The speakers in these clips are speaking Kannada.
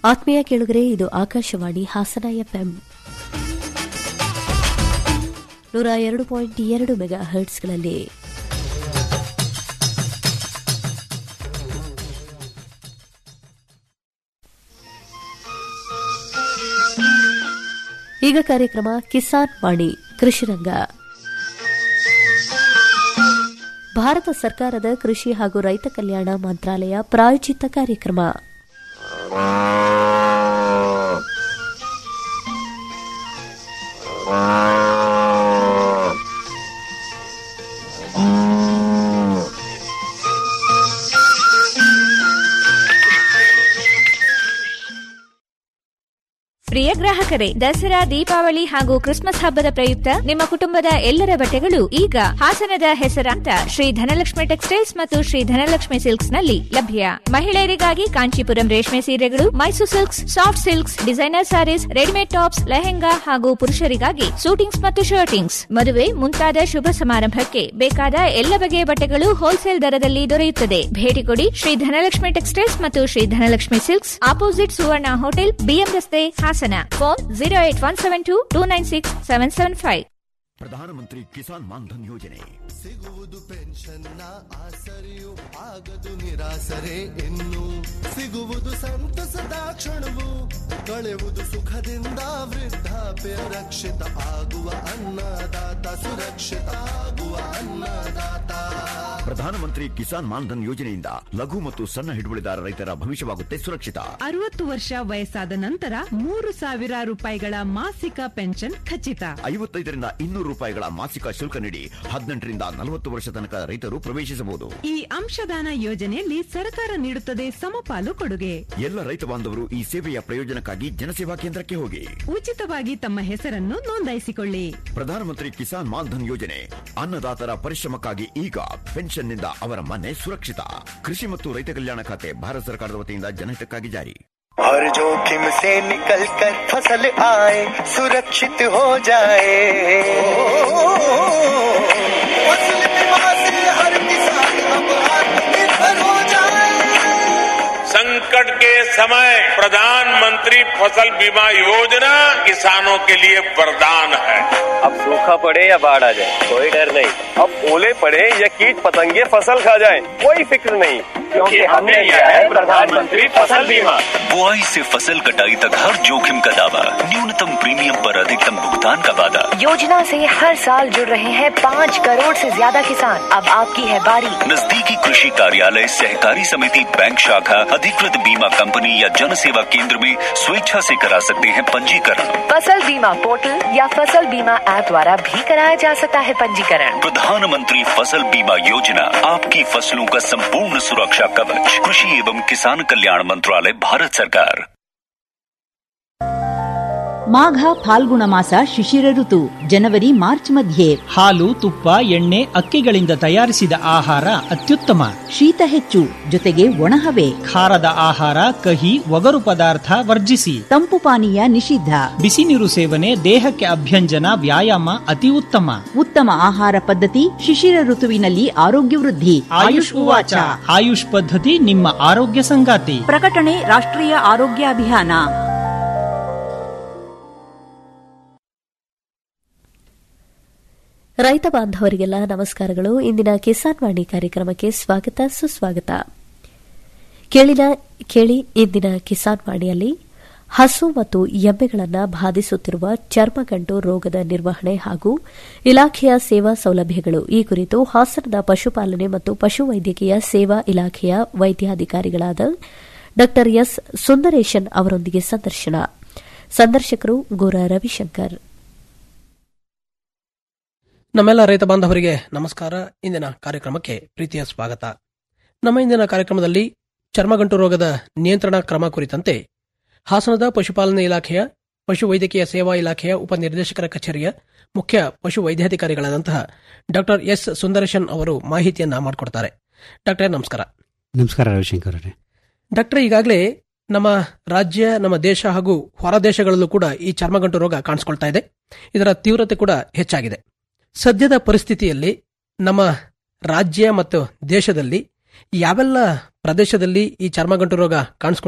ಆತ್ಮೀಯ ಕೇಳುಗರೆ ಇದು ಆಕಾಶವಾಣಿ ಹಾಸನ ಎಫ್ಎಂ ನೂರ ಎರಡು ಪಾಯಿಂಟ್ ಎರಡು ಮೆಗಾ ಹರ್ಟ್ಸ್ಗಳಲ್ಲಿ ಈಗ ಕಾರ್ಯಕ್ರಮ ಕಿಸಾನ್ ವಾಣಿ ಕೃಷಿರಂಗ ಭಾರತ ಸರ್ಕಾರದ ಕೃಷಿ ಹಾಗೂ ರೈತ ಕಲ್ಯಾಣ ಮಂತ್ರಾಲಯ ಪ್ರಾಯೋಜಿತ ಕಾರ್ಯಕ್ರಮ ಪ್ರಿಯ ಗ್ರಾಹಕರೇ ದಸರಾ ದೀಪಾವಳಿ ಹಾಗೂ ಕ್ರಿಸ್ಮಸ್ ಹಬ್ಬದ ಪ್ರಯುಕ್ತ ನಿಮ್ಮ ಕುಟುಂಬದ ಎಲ್ಲರ ಬಟ್ಟೆಗಳು ಈಗ ಹಾಸನದ ಹೆಸರಾಂತ ಶ್ರೀ ಧನಲಕ್ಷ್ಮಿ ಟೆಕ್ಸ್ಟೈಲ್ಸ್ ಮತ್ತು ಶ್ರೀ ಧನಲಕ್ಷ್ಮಿ ಸಿಲ್ಕ್ಸ್ ನಲ್ಲಿ ಲಭ್ಯ ಮಹಿಳೆಯರಿಗಾಗಿ ಕಾಂಚೀಪುರಂ ರೇಷ್ಮೆ ಸೀರೆಗಳು Mysuru silks soft silks designer saris readymade tops lehenga ಹಾಗೂ ಪುರುಷರಿಗಾಗಿ ಸೂಟಿಂಗ್ಸ್ ಮತ್ತು ಶರ್ಟಿಂಗ್ಸ್ ಮದುವೆ ಮುಂತಾದ ಶುಭ ಸಮಾರಂಭಕ್ಕೆ ಬೇಕಾದ ಎಲ್ಲ ಬಗೆಯ ಬಟ್ಟೆಗಳು ಹೋಲ್ಸೇಲ್ ದರದಲ್ಲಿ ದೊರೆಯುತ್ತದೆ ಭೇಟಿ ಕೊಡಿ ಶ್ರೀ ಧನಲಕ್ಷ್ಮಿ ಟೆಕ್ಸ್ಟೈಲ್ಸ್ ಮತ್ತು Shri Dhanalakshmi silks opposite Suvarna hotel BM ರಸ್ತೆ Hassan phone zero eight one seven two two nine six seven seven five Pradhanmantri Kisan Maandhan ಯೋಜನೆ ಸಿಗುವುದು ಪೆನ್ಷನ್ನ ಆಸರೆಯು ಆಗದು ನಿರಾಸರೆ ಇನ್ನು ಸಿಗುವುದು ಸಂತಸದ ಕ್ಷಣವು ಕಳೆವುದು ಸುಖದಿಂದ ವೃದ್ಧಾಪ್ಯ ರಕ್ಷಿತ ಆಗುವ ಅನ್ನದಾತ ಸುರಕ್ಷಿತ ಆಗುವ ಅನ್ನದಾತ ಪ್ರಧಾನಮಂತ್ರಿ ಕಿಸಾನ್ ಮಾನ್ಧನ್ ಯೋಜನೆಯಿಂದ ಲಘು ಮತ್ತು ಸಣ್ಣ ಹಿಡುವಳಿದಾರ ರೈತರ ಭವಿಷ್ಯವಾಗುತ್ತೆ ಸುರಕ್ಷಿತ ಅರವತ್ತು ವರ್ಷ ವಯಸ್ಸಾದ ನಂತರ ಮೂರು ಸಾವಿರ ರೂಪಾಯಿಗಳ ಮಾಸಿಕ ಪೆನ್ಷನ್ ಖಚಿತ ಐವತ್ತೈದರಿಂದ ಇನ್ನೂರು ರೂಪಾಯಿಗಳ ಮಾಸಿಕ ಶುಲ್ಕ ನೀಡಿ ಹದಿನೆಂಟರಿಂದ ನಲವತ್ತು ವರ್ಷ ತನಕ ರೈತರು ಪ್ರವೇಶಿಸಬಹುದು ಈ ಅಂಶದಾನ ಯೋಜನೆಯಲ್ಲಿ ಸರ್ಕಾರ ನೀಡುತ್ತದೆ ಸಮಪಾಲು ಕೊಡುಗೆ ಎಲ್ಲ ರೈತ ಬಾಂಧವರು ಈ ಸೇವೆಯ ಪ್ರಯೋಜನಕ್ಕಾಗಿ ಜನಸೇವಾ ಕೇಂದ್ರಕ್ಕೆ ಹೋಗಿ ಉಚಿತವಾಗಿ ತಮ್ಮ ಹೆಸರನ್ನು ನೋಂದಾಯಿಸಿಕೊಳ್ಳಿ ಪ್ರಧಾನಮಂತ್ರಿ ಕಿಸಾನ್ ಮಾನ್ಧನ್ ಯೋಜನೆ ಅನ್ನದಾತರ ಪರಿಶ್ರಮಕ್ಕಾಗಿ ಈಗ ಪೆನ್ಷನ್ನಿಂದ ಅವರ ಮನೆ ಸುರಕ್ಷಿತ ಕೃಷಿ ಮತ್ತು ರೈತ ಕಲ್ಯಾಣ ಖಾತೆ ಭಾರತ ಸರ್ಕಾರದ ವತಿಯಿಂದ ಜನಹಿತಕ್ಕಾಗಿ ಜಾರಿ हर जोखिम से निकल कर फसल आए सुरक्षित हो जाए फसल बीमा से हर किसान अब आत्मनिर्भर हो जाए संकट के समय प्रधानमंत्री फसल बीमा योजना किसानों के लिए वरदान है अब सूखा पड़े या बाढ़ आ जाए कोई डर नहीं अब ओले पड़े या कीट पतंगे फसल खा जाए कोई फिक्र नहीं क्योंकि हमने लिया है प्रधानमंत्री फसल बीमा बुआई से फसल कटाई तक हर जोखिम का दावा न्यूनतम प्रीमियम पर अधिकतम भुगतान का वादा योजना से हर साल जुड़ रहे हैं पाँच करोड़ से ज्यादा किसान अब आपकी है बारी नजदीकी कृषि कार्यालय सहकारी समिति बैंक शाखा अधिकृत बीमा कंपनी या जन सेवा केंद्र में स्वेच्छा से करा सकते हैं पंजीकरण फसल बीमा पोर्टल या फसल बीमा ऐप द्वारा भी कराया जा सकता है पंजीकरण प्रधानमंत्री फसल बीमा योजना आपकी फसलों का संपूर्ण सुरक्षा कवच कृषि एवं किसान कल्याण मंत्रालय भारत सरकार ಮಾಘ ಫಾಲ್ಗುಣ ಮಾಸ ಶಿಶಿರ ಋತು ಜನವರಿ ಮಾರ್ಚ್ ಮಧ್ಯೆ ಹಾಲು ತುಪ್ಪ ಎಣ್ಣೆ ಅಕ್ಕಿಗಳಿಂದ ತಯಾರಿಸಿದ ಆಹಾರ ಅತ್ಯುತ್ತಮ ಶೀತ ಹೆಚ್ಚು ಜೊತೆಗೆ ಒಣಹವೆ ಖಾರದ ಆಹಾರ ಕಹಿ ಒಗರು ಪದಾರ್ಥ ವರ್ಜಿಸಿ ತಂಪು ಪಾನೀಯ ನಿಷಿದ್ಧ ಬಿಸಿ ನೀರು ಸೇವನೆ ದೇಹಕ್ಕೆ ಅಭ್ಯಂಜನ ವ್ಯಾಯಾಮ ಅತಿ ಉತ್ತಮ ಉತ್ತಮ ಆಹಾರ ಪದ್ಧತಿ ಶಿಶಿರ ಋತುವಿನಲ್ಲಿ ಆರೋಗ್ಯ ವೃದ್ಧಿ ಆಯುಷ್ ಉವಾಚ ಆಯುಷ್ ಪದ್ಧತಿ ನಿಮ್ಮ ಆರೋಗ್ಯ ಸಂಗಾತಿ ಪ್ರಕಟಣೆ ರಾಷ್ಟ್ರೀಯ ಆರೋಗ್ಯ ಅಭಿಯಾನ ರೈತ ಬಾಂಧವರಿಗೆಲ್ಲ ನಮಸ್ಕಾರಗಳು ಇಂದಿನ ಕಿಸಾನ್ ವಾಣಿ ಕಾರ್ಯಕ್ರಮಕ್ಕೆ ಸ್ವಾಗತ ಸುಸ್ವಾಗತ ಕೇಳಿನ ಕೇಳಿ ಇಂದಿನ ಕಿಸಾನ್ ವಾಣಿಯಲ್ಲಿ ಹಸು ಮತ್ತು ಎಮ್ಮೆಗಳನ್ನು ಬಾಧಿಸುತ್ತಿರುವ ಚರ್ಮಗಂಟು ರೋಗದ ನಿರ್ವಹಣೆ ಹಾಗೂ ಇಲಾಖೆಯ ಸೇವಾ ಸೌಲಭ್ಯಗಳು ಈ ಕುರಿತು ಹಾಸನದ ಪಶುಪಾಲನೆ ಮತ್ತು ಪಶುವೈದ್ಯಕೀಯ ಸೇವಾ ಇಲಾಖೆಯ ವೈದ್ಯಾಧಿಕಾರಿಗಳಾದ ಡಾ ಎಸ್ ಸುಂದರೇಶನ್ ಅವರೊಂದಿಗೆ ಸಂದರ್ಶನ ಸಂದರ್ಶಕರು ಗೋರ ರವಿಶಂಕರ್ ನಮ್ಮೆಲ್ಲ ರೈತ ಬಾಂಧವರಿಗೆ ನಮಸ್ಕಾರ ಇಂದಿನ ಕಾರ್ಯಕ್ರಮಕ್ಕೆ ಪ್ರೀತಿಯ ಸ್ವಾಗತ ನಮ್ಮ ಇಂದಿನ ಕಾರ್ಯಕ್ರಮದಲ್ಲಿ ಚರ್ಮಗಂಟು ರೋಗದ ನಿಯಂತ್ರಣ ಕ್ರಮ ಕುರಿತಂತೆ ಹಾಸನದ ಪಶುಪಾಲನೆ ಇಲಾಖೆಯ ಪಶುವೈದ್ಯಕೀಯ ಸೇವಾ ಇಲಾಖೆಯ ಉಪನಿರ್ದೇಶಕರ ಕಚೇರಿಯ ಮುಖ್ಯ ಪಶು ವೈದ್ಯಾಧಿಕಾರಿಗಳಾದಂತಹ ಡಾಕ್ಟರ್ ಎಸ್ ಸುಂದರೇಶನ್ ಅವರು ಮಾಹಿತಿಯನ್ನ ಮಾಡಿಕೊಡ್ತಾರೆ ಡಾಕ್ಟರ್ ನಮಸ್ಕಾರ ನಮಸ್ಕಾರ ರವಿಶಂಕರ್ ಅವರೇ ಡಾಕ್ಟರ್ ಈಗಾಗಲೇ ನಮ್ಮ ರಾಜ್ಯ ನಮ್ಮ ದೇಶ ಹಾಗೂ ಹೊರ ದೇಶಗಳಲ್ಲೂ ಕೂಡ ಈ ಚರ್ಮಗಂಟು ರೋಗ ಕಾಣಿಸ್ಕೊಳ್ತಾ ಇದೆ ಇದರ ತೀವ್ರತೆ ಕೂಡ ಹೆಚ್ಚಾಗಿದೆ ಸದ್ಯದ ಪರಿಸ್ಥಿತಿಯಲ್ಲಿ ನಮ್ಮ ರಾಜ್ಯ ಮತ್ತು ದೇಶದಲ್ಲಿ ಯಾವೆಲ್ಲ ಪ್ರದೇಶದಲ್ಲಿ ಈ ಚರ್ಮಗಂಟು ರೋಗ ಕಾಣಿಸ್ಕೊಂಡಿದೆ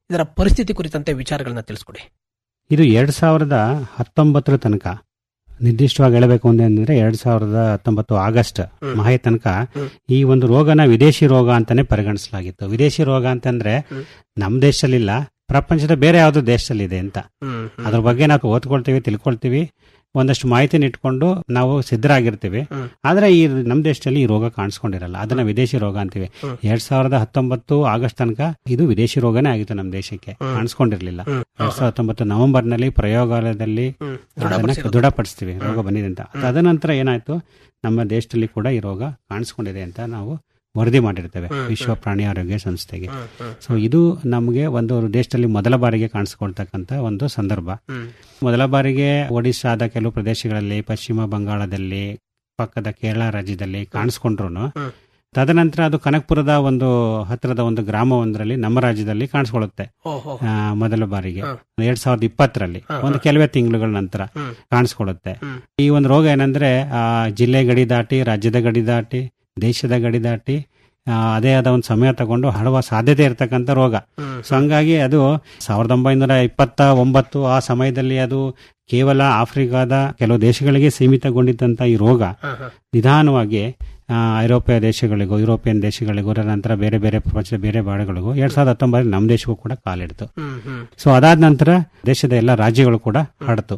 ಇದರ ಪರಿಸ್ಥಿತಿ ಕುರಿತಂತೆ ವಿಚಾರಗಳನ್ನ ತಿಳಿಸ್ಕೊಡಿ ಇದು ಎರಡ್ ಸಾವಿರದ ಹತ್ತೊಂಬತ್ತರ ತನಕ ನಿರ್ದಿಷ್ಟವಾಗಿ ಹೇಳಬೇಕು ಅಂದ್ರೆ ಎರಡ್ ಸಾವಿರದ ಹತ್ತೊಂಬತ್ತು ಆಗಸ್ಟ್ ಮಹಾಯ ತನಕ ಈ ಒಂದು ರೋಗನ ವಿದೇಶಿ ರೋಗ ಅಂತಾನೆ ಪರಿಗಣಿಸಲಾಗಿತ್ತು ವಿದೇಶಿ ರೋಗ ಅಂತಂದ್ರೆ ನಮ್ಮ ದೇಶದಲ್ಲಿಲ್ಲ ಪ್ರಪಂಚದ ಬೇರೆ ಯಾವುದೋ ದೇಶದಲ್ಲಿ ಇದೆ ಅಂತ ಅದ್ರ ಬಗ್ಗೆ ನಾವು ಓದ್ಕೊಳ್ತೀವಿ ತಿಳ್ಕೊಳ್ತೀವಿ ಒಂದಷ್ಟು ಮಾಹಿತಿನ ಇಟ್ಕೊಂಡು ನಾವು ಸಿದ್ಧರಾಗಿರ್ತೀವಿ ಆದ್ರೆ ಈ ನಮ್ಮ ದೇಶದಲ್ಲಿ ಈ ರೋಗ ಕಾಣಿಸ್ಕೊಂಡಿರಲ್ಲ ಅದನ್ನ ವಿದೇಶಿ ರೋಗ ಅಂತೀವಿ ಎರಡ್ ಸಾವಿರದ ಹತ್ತೊಂಬತ್ತು ಆಗಸ್ಟ್ ತನಕ ಇದು ವಿದೇಶಿ ರೋಗನೇ ಆಗಿತ್ತು ನಮ್ಮ ದೇಶಕ್ಕೆ ಕಾಣಿಸ್ಕೊಂಡಿರ್ಲಿಲ್ಲ ಎರಡ್ ಸಾವಿರದ ಹತ್ತೊಂಬತ್ತು ನವೆಂಬರ್ ನಲ್ಲಿ ಪ್ರಯೋಗಾಲಯದಲ್ಲಿ ಅದನ್ನ ದೃಢಪಡಿಸ್ತೀವಿ ರೋಗ ಬಂದಿದೆ ಅಂತ ತದನಂತರ ಏನಾಯ್ತು ನಮ್ಮ ದೇಶದಲ್ಲಿ ಕೂಡ ಈ ರೋಗ ಕಾಣಿಸ್ಕೊಂಡಿದೆ ಅಂತ ನಾವು ವರದಿ ಮಾಡಿರ್ತೇವೆ ವಿಶ್ವ ಪ್ರಾಣಿ ಆರೋಗ್ಯ ಸಂಸ್ಥೆಗೆ ಸೊ ಇದು ನಮಗೆ ಒಂದು ದೇಶದಲ್ಲಿ ಮೊದಲ ಬಾರಿಗೆ ಕಾಣಿಸ್ಕೊಳ್ತಕ್ಕಂತ ಒಂದು ಸಂದರ್ಭ ಮೊದಲ ಬಾರಿಗೆ ಒಡಿಶಾದ ಕೆಲವು ಪ್ರದೇಶಗಳಲ್ಲಿ ಪಶ್ಚಿಮ ಬಂಗಾಳದಲ್ಲಿ ಪಕ್ಕದ ಕೇರಳ ರಾಜ್ಯದಲ್ಲಿ ಕಾಣಿಸ್ಕೊಂಡ್ರು ತದನಂತರ ಅದು ಕನಕ್ಪುರದ ಒಂದು ಹತ್ತಿರದ ಒಂದು ಗ್ರಾಮವೊಂದರಲ್ಲಿ ನಮ್ಮ ರಾಜ್ಯದಲ್ಲಿ ಕಾಣಿಸ್ಕೊಳ್ಳುತ್ತೆ ಆ, ಮೊದಲ ಬಾರಿಗೆ ಎರಡ್ ಸಾವಿರದ ಇಪ್ಪತ್ತರಲ್ಲಿ ಒಂದು ಕೆಲವೇ ತಿಂಗಳುಗಳ ನಂತರ ಕಾಣಿಸ್ಕೊಳ್ಳುತ್ತೆ ಈ ಒಂದು ರೋಗ ಏನಂದ್ರೆ ಆ, ಜಿಲ್ಲೆ ಗಡಿ ದಾಟಿ ರಾಜ್ಯದ ಗಡಿ ದಾಟಿ ದೇಶದ ಗಡಿ ದಾಟಿ ಆ, ಅದೇ ಆದ ಒಂದು ಸಮಯ ತಗೊಂಡು ಹರಡುವ ಸಾಧ್ಯತೆ ಇರತಕ್ಕಂತ ರೋಗ ಸೊ ಹಂಗಾಗಿ ಅದು ಸಾವಿರದ ಒಂಬೈನೂರ ಇಪ್ಪತ್ತ ಒಂಬತ್ತು ಆ ಸಮಯದಲ್ಲಿ ಅದು ಕೇವಲ ಆಫ್ರಿಕಾದ ಕೆಲವು ದೇಶಗಳಿಗೆ ಸೀಮಿತಗೊಂಡಿದ್ದಂತ ಈ ರೋಗ ನಿಧಾನವಾಗಿ ಆ, ಐರೋಪ್ಯ ದೇಶಗಳಿಗೂ ಯುರೋಪಿಯನ್ ದೇಶಗಳಿಗೂ ಅದರ ನಂತರ ಬೇರೆ ಬೇರೆ ಪ್ರಪಂಚದ ಬೇರೆ ಭಾಗಗಳಿಗೂ ಎರಡ್ ಸಾವಿರದ ಹತ್ತೊಂಬತ್ತರಲ್ಲಿ ನಮ್ಮ ದೇಶಕ್ಕೂ ಕೂಡ ಕಾಲಿಡ್ತು ಸೊ ಅದಾದ ನಂತರ ದೇಶದ ಎಲ್ಲ ರಾಜ್ಯಗಳು ಕೂಡ ಹರಡ್ತು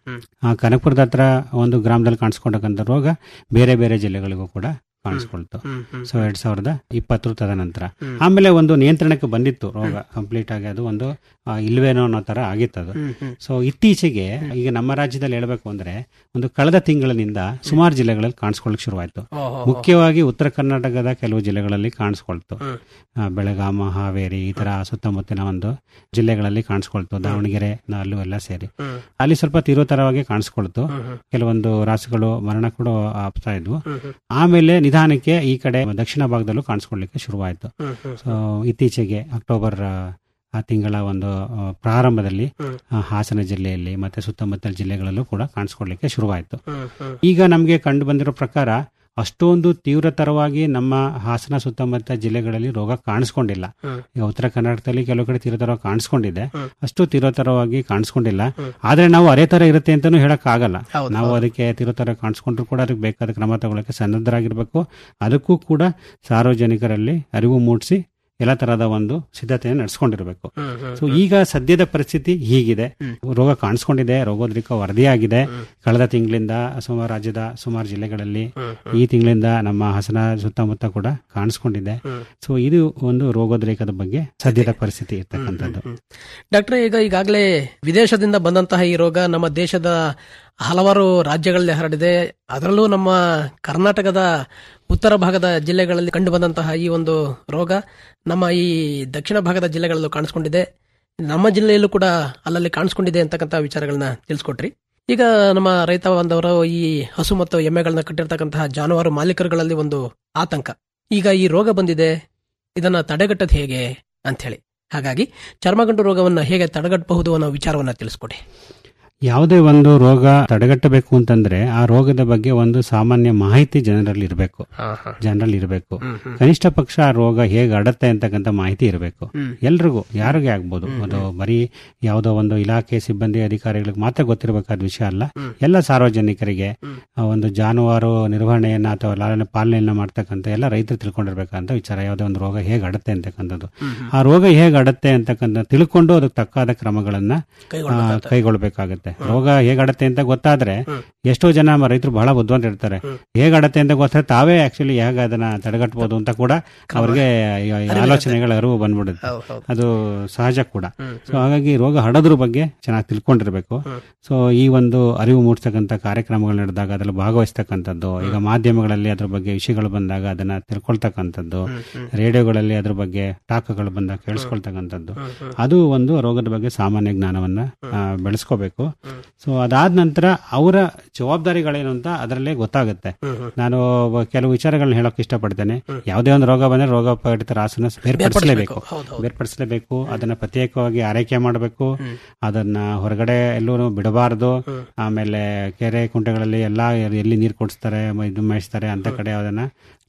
ಆ ಕನಕಪುರದ ಹತ್ರ ಒಂದು ಗ್ರಾಮದಲ್ಲಿ ಕಾಣಿಸ್ಕೊಂಡಕ್ಕಂಥ ರೋಗ ಬೇರೆ ಬೇರೆ ಜಿಲ್ಲೆಗಳಿಗೂ ಕೂಡ ಕಾಣಿಸ್ಕೊಳ್ತು ಸೊ ಎರಡ್ ಸಾವಿರದ ಇಪ್ಪತ್ತರ ತದನಂತರ ಆಮೇಲೆ ಒಂದು ನಿಯಂತ್ರಣಕ್ಕೆ ಬಂದಿತ್ತು ರೋಗ ಕಂಪ್ಲೀಟ್ ಆಗಿ ಅದು ಒಂದು ಆ, ಇಲ್ವೇನೋ ಅನ್ನೋ ತರ ಆಗಿತ್ತು ಅದು ಸೊ ಇತ್ತೀಚೆಗೆ ಈಗ ನಮ್ಮ ರಾಜ್ಯದಲ್ಲಿ ಹೇಳ್ಬೇಕು ಅಂದ್ರೆ ಒಂದು ಕಳೆದ ತಿಂಗಳಿನಿಂದ ಸುಮಾರು ಜಿಲ್ಲೆಗಳಲ್ಲಿ ಕಾಣಿಸ್ಕೊಳ್ಳಿಕ್ ಶುರುವಾಯ್ತು ಮುಖ್ಯವಾಗಿ ಉತ್ತರ ಕರ್ನಾಟಕದ ಕೆಲವು ಜಿಲ್ಲೆಗಳಲ್ಲಿ ಕಾಣಿಸ್ಕೊಳ್ತು ಆ, ಬೆಳಗಾಮ ಹಾವೇರಿ ಈ ತರ ಸುತ್ತಮುತ್ತಲಿನ ಒಂದು ಜಿಲ್ಲೆಗಳಲ್ಲಿ ಕಾಣಿಸ್ಕೊಳ್ತು ದಾವಣಗೆರೆ ಅಲ್ಲೂ ಎಲ್ಲ ಸೇರಿ ಅಲ್ಲಿ ಸ್ವಲ್ಪ ತೀವ್ರತರವಾಗಿ ಕಾಣಿಸ್ಕೊಳ್ತು ಕೆಲವೊಂದು ರಾಸುಗಳು ಮರಣ ಕೂಡ ಆಗ್ತಾ ಇದ್ವು ಆಮೇಲೆ ನಿಧಾನಕ್ಕೆ ಈ ಕಡೆ ದಕ್ಷಿಣ ಭಾಗದಲ್ಲೂ ಕಾಣಿಸ್ಕೊಳ್ಳಿಕ್ಕೆ ಶುರುವಾಯಿತು ಸೊ ಇತ್ತೀಚೆಗೆ ಅಕ್ಟೋಬರ್ ಆ, ಆ ತಿಂಗಳ ಒಂದು ಆ, ಪ್ರಾರಂಭದಲ್ಲಿ ಆ, ಹಾಸನ ಜಿಲ್ಲೆಯಲ್ಲಿ ಮತ್ತೆ ಸುತ್ತಮುತ್ತಲ ಜಿಲ್ಲೆಗಳಲ್ಲೂ ಕೂಡ ಕಾಣಿಸ್ಕೊಳ್ಳಿಕ್ಕೆ ಶುರುವಾಯಿತು ಈಗ ನಮಗೆ ಕಂಡು ಬಂದಿರೋ ಪ್ರಕಾರ ಅಷ್ಟೊಂದು ತೀವ್ರತರವಾಗಿ ನಮ್ಮ ಹಾಸನ ಸುತ್ತಮುತ್ತ ಜಿಲ್ಲೆಗಳಲ್ಲಿ ರೋಗ ಕಾಣಿಸ್ಕೊಂಡಿಲ್ಲ ಈಗ ಉತ್ತರ ಕರ್ನಾಟಕದಲ್ಲಿ ಕೆಲವು ಕಡೆ ತೀವ್ರತರವಾಗಿ ಕಾಣಿಸ್ಕೊಂಡಿದೆ ಅಷ್ಟು ತೀವ್ರತರವಾಗಿ ಕಾಣಿಸ್ಕೊಂಡಿಲ್ಲ ಆದ್ರೆ ನಾವು ಅದೇ ತರ ಇರುತ್ತೆ ಅಂತಾನೂ ಹೇಳಕ್ ಆಗಲ್ಲ ನಾವು ಅದಕ್ಕೆ ತೀವ್ರತರ ಕಾಣಿಸ್ಕೊಂಡ್ರು ಕೂಡ ಅದಕ್ಕೆ ಬೇಕಾದ ಕ್ರಮ ತಗೊಳ್ಳಕ್ಕೆ ಸನ್ನದ್ಧರಾಗಿರ್ಬೇಕು ಅದಕ್ಕೂ ಕೂಡ ಸಾರ್ವಜನಿಕರಲ್ಲಿ ಅರಿವು ಮೂಡಿಸಿ ಎಲ್ಲ ತರಹದ ಒಂದು ಸಿದ್ಧತೆಯನ್ನು ನಡೆಸ್ಕೊಂಡಿರ್ಬೇಕು ಸೊ ಈಗ ಸದ್ಯದ ಪರಿಸ್ಥಿತಿ ಹೀಗಿದೆ ರೋಗ ಕಾಣಿಸ್ಕೊಂಡಿದೆ ರೋಗೋದ್ರಿಕ ವರದಿಯಾಗಿದೆ ಕಳೆದ ತಿಂಗಳಿಂದ ಸುಮಾರು ರಾಜ್ಯದ ಸುಮಾರು ಜಿಲ್ಲೆಗಳಲ್ಲಿ ಈ ತಿಂಗಳಿಂದ ನಮ್ಮ ಹಾಸನ ಸುತ್ತಮುತ್ತ ಕೂಡ ಕಾಣಿಸ್ಕೊಂಡಿದೆ ಸೊ ಇದು ಒಂದು ರೋಗೋದ್ರೇಕದ ಬಗ್ಗೆ ಸದ್ಯದ ಪರಿಸ್ಥಿತಿ ಇರ್ತಕ್ಕಂಥದ್ದು ಡಾಕ್ಟರ್ ಈಗ ಈಗಾಗಲೇ ವಿದೇಶದಿಂದ ಬಂದಂತಹ ಈ ರೋಗ ನಮ್ಮ ದೇಶದ ಹಲವಾರು ರಾಜ್ಯಗಳಲ್ಲಿ ಹರಡಿದೆ ಅದರಲ್ಲೂ ನಮ್ಮ ಕರ್ನಾಟಕದ ಉತ್ತರ ಭಾಗದ ಜಿಲ್ಲೆಗಳಲ್ಲಿ ಕಂಡು ಬಂದಂತಹ ಈ ಒಂದು ರೋಗ ನಮ್ಮ ಈ ದಕ್ಷಿಣ ಭಾಗದ ಜಿಲ್ಲೆಗಳಲ್ಲೂ ಕಾಣಿಸ್ಕೊಂಡಿದೆ ನಮ್ಮ ಜಿಲ್ಲೆಯಲ್ಲೂ ಕೂಡ ಅಲ್ಲಲ್ಲಿ ಕಾಣಿಸ್ಕೊಂಡಿದೆ ಅಂತಕ್ಕಂಥ ವಿಚಾರಗಳನ್ನ ತಿಳಿಸ್ಕೊಟ್ರಿ ಈಗ ನಮ್ಮ ರೈತ ಬಾಂಧವರು ಈ ಹಸು ಮತ್ತು ಎಮ್ಮೆಗಳನ್ನ ಕಟ್ಟಿರ್ತಕ್ಕಂತಹ ಜಾನುವಾರು ಮಾಲೀಕರುಗಳಲ್ಲಿ ಒಂದು ಆತಂಕ ಈಗ ಈ ರೋಗ ಬಂದಿದೆ ಇದನ್ನ ತಡೆಗಟ್ಟದ್ ಹೇಗೆ ಅಂತ ಹೇಳಿ ಹಾಗಾಗಿ ಚರ್ಮಗಂಟು ರೋಗವನ್ನ ಹೇಗೆ ತಡೆಗಟ್ಟಬಹುದು ಅನ್ನೋ ವಿಚಾರವನ್ನ ತಿಳಿಸ್ಕೊಡಿ ಯಾವುದೇ ಒಂದು ರೋಗ ತಡೆಗಟ್ಟಬೇಕು ಅಂತಂದ್ರೆ ಆ ರೋಗದ ಬಗ್ಗೆ ಒಂದು ಸಾಮಾನ್ಯ ಮಾಹಿತಿ ಜನರಲ್ಲಿ ಇರಬೇಕು ಜನರಲ್ಲಿ ಇರಬೇಕು ಕನಿಷ್ಠ ಪಕ್ಷ ಆ ರೋಗ ಹೇಗೆ ಹರಡುತ್ತೆ ಅಂತಕ್ಕಂಥ ಮಾಹಿತಿ ಇರಬೇಕು ಎಲ್ರಿಗೂ ಯಾರಿಗೆ ಆಗ್ಬೋದು ಅದು ಬರೀ ಯಾವುದೋ ಒಂದು ಇಲಾಖೆ ಸಿಬ್ಬಂದಿ ಅಧಿಕಾರಿಗಳಿಗೆ ಮಾತ್ರ ಗೊತ್ತಿರಬೇಕಾದ ವಿಷಯ ಅಲ್ಲ ಎಲ್ಲ ಸಾರ್ವಜನಿಕರಿಗೆ ಆ ಒಂದು ಜಾನುವಾರು ನಿರ್ವಹಣೆಯನ್ನ ಅಥವಾ ಲಾಲನೆ ಪಾಲನೆಯನ್ನ ಮಾಡ್ತಕ್ಕಂಥ ಎಲ್ಲ ರೈತರು ತಿಳ್ಕೊಂಡಿರ್ಬೇಕಂತ ವಿಚಾರ ಯಾವುದೇ ಒಂದು ರೋಗ ಹೇಗೆ ಹರಡುತ್ತೆ ಅಂತಕ್ಕಂಥದ್ದು ಆ ರೋಗ ಹೇಗೆ ಹರಡುತ್ತೆ ಅಂತಕ್ಕಂಥ ತಿಳ್ಕೊಂಡು ಅದಕ್ಕೆ ತಕ್ಕಾದ ಕ್ರಮಗಳನ್ನ ಆ, ಕೈಗೊಳ್ಬೇಕಾಗತ್ತೆ ರೋಗ ಹೇಗೆ ಹರಡುತ್ತೆ ಅಂತ ಗೊತ್ತಾದ್ರೆ ಎಷ್ಟೋ ಜನ ಮ- ರೈತರು ಬಹಳ ಬುದ್ಧಿವಂತ ಇರ್ತಾರೆ ಹೇಗೆ ಹರಡುತ್ತೆ ಅಂತ ಗೊತ್ತಾದ್ರೆ ತಾವೇ ಆಕ್ಚುಲಿ ಹೇಗೆ ಅದನ್ನ ತಡೆಗಟ್ಟಬಹುದು ಅಂತ ಕೂಡ ಅವ್ರಿಗೆ ಈ- ಈ ಆಲೋಚನೆಗಳ ಅರಿವು ಬಂದ್ಬಿಡುತ್ತೆ ಅದು ಸಹಜ ಕೂಡ ಸೊ ಹಾಗಾಗಿ ರೋಗ ಹರಡೋದ್ರ ಬಗ್ಗೆ ಚೆನ್ನಾಗಿ ತಿಳ್ಕೊಂಡಿರ್ಬೇಕು ಸೊ ಈ ಒಂದು ಅರಿವು ಮೂಡಿಸ್ತಕ್ಕಂಥ ಕಾರ್ಯಕ್ರಮಗಳು ನಡೆದಾಗ ಅದ್ರಲ್ಲಿ ಭಾಗವಹಿಸ್ತಕ್ಕಂಥದ್ದು ಈಗ ಮಾಧ್ಯಮಗಳಲ್ಲಿ ಅದ್ರ ಬಗ್ಗೆ ವಿಷಯಗಳು ಬಂದಾಗ ಅದನ್ನ ತಿಳ್ಕೊಳ್ತಕ್ಕಂಥದ್ದು ರೇಡಿಯೋಗಳಲ್ಲಿ ಅದ್ರ ಬಗ್ಗೆ ಟಾಕ್ಗಳು ಬಂದಾಗ ಕೇಳಿಸ್ಕೊಳ್ತಕ್ಕಂಥದ್ದು ಅದು ಒಂದು ರೋಗದ ಬಗ್ಗೆ ಸಾಮಾನ್ಯ ಜ್ಞಾನವನ್ನ ಆ, ಬೆಳೆಸ್ಕೋಬೇಕು ಸೊ ಅದಾದ ನಂತರ ಅವರ ಜವಾಬ್ದಾರಿಗಳೇನು ಅಂತ ಅದರಲ್ಲೇ ಗೊತ್ತಾಗುತ್ತೆ ನಾನು ಒಬ್ಬ ಕೆಲವು ವಿಚಾರಗಳನ್ನ ಹೇಳೋಕೆ ಇಷ್ಟಪಡ್ತೇನೆ ಯಾವುದೇ ಒಂದು ರೋಗ ಬಂದ್ರೆ ರೋಗ ಪೀಡಿತ ರಾಸನ್ನ ಬೇರ್ಪಡಿಸಲೇಬೇಕು ಬೇರ್ಪಡಿಸಲೇಬೇಕು ಅದನ್ನ ಪ್ರತ್ಯೇಕವಾಗಿ ಆರೈಕೆ ಮಾಡಬೇಕು ಅದನ್ನ ಹೊರಗಡೆ ಎಲ್ಲೂ ಬಿಡಬಾರದು ಆಮೇಲೆ ಕೆರೆ ಕುಂಟೆಗಳಲ್ಲಿ ಎಲ್ಲಾ ಎಲ್ಲಿ ನೀರು ಕೊಡಿಸ್ತಾರೆ ಮ- ಇದು ಮೇಯಿಸ್ತಾರೆ ಅಂತ ಕಡೆ ಅದನ್ನ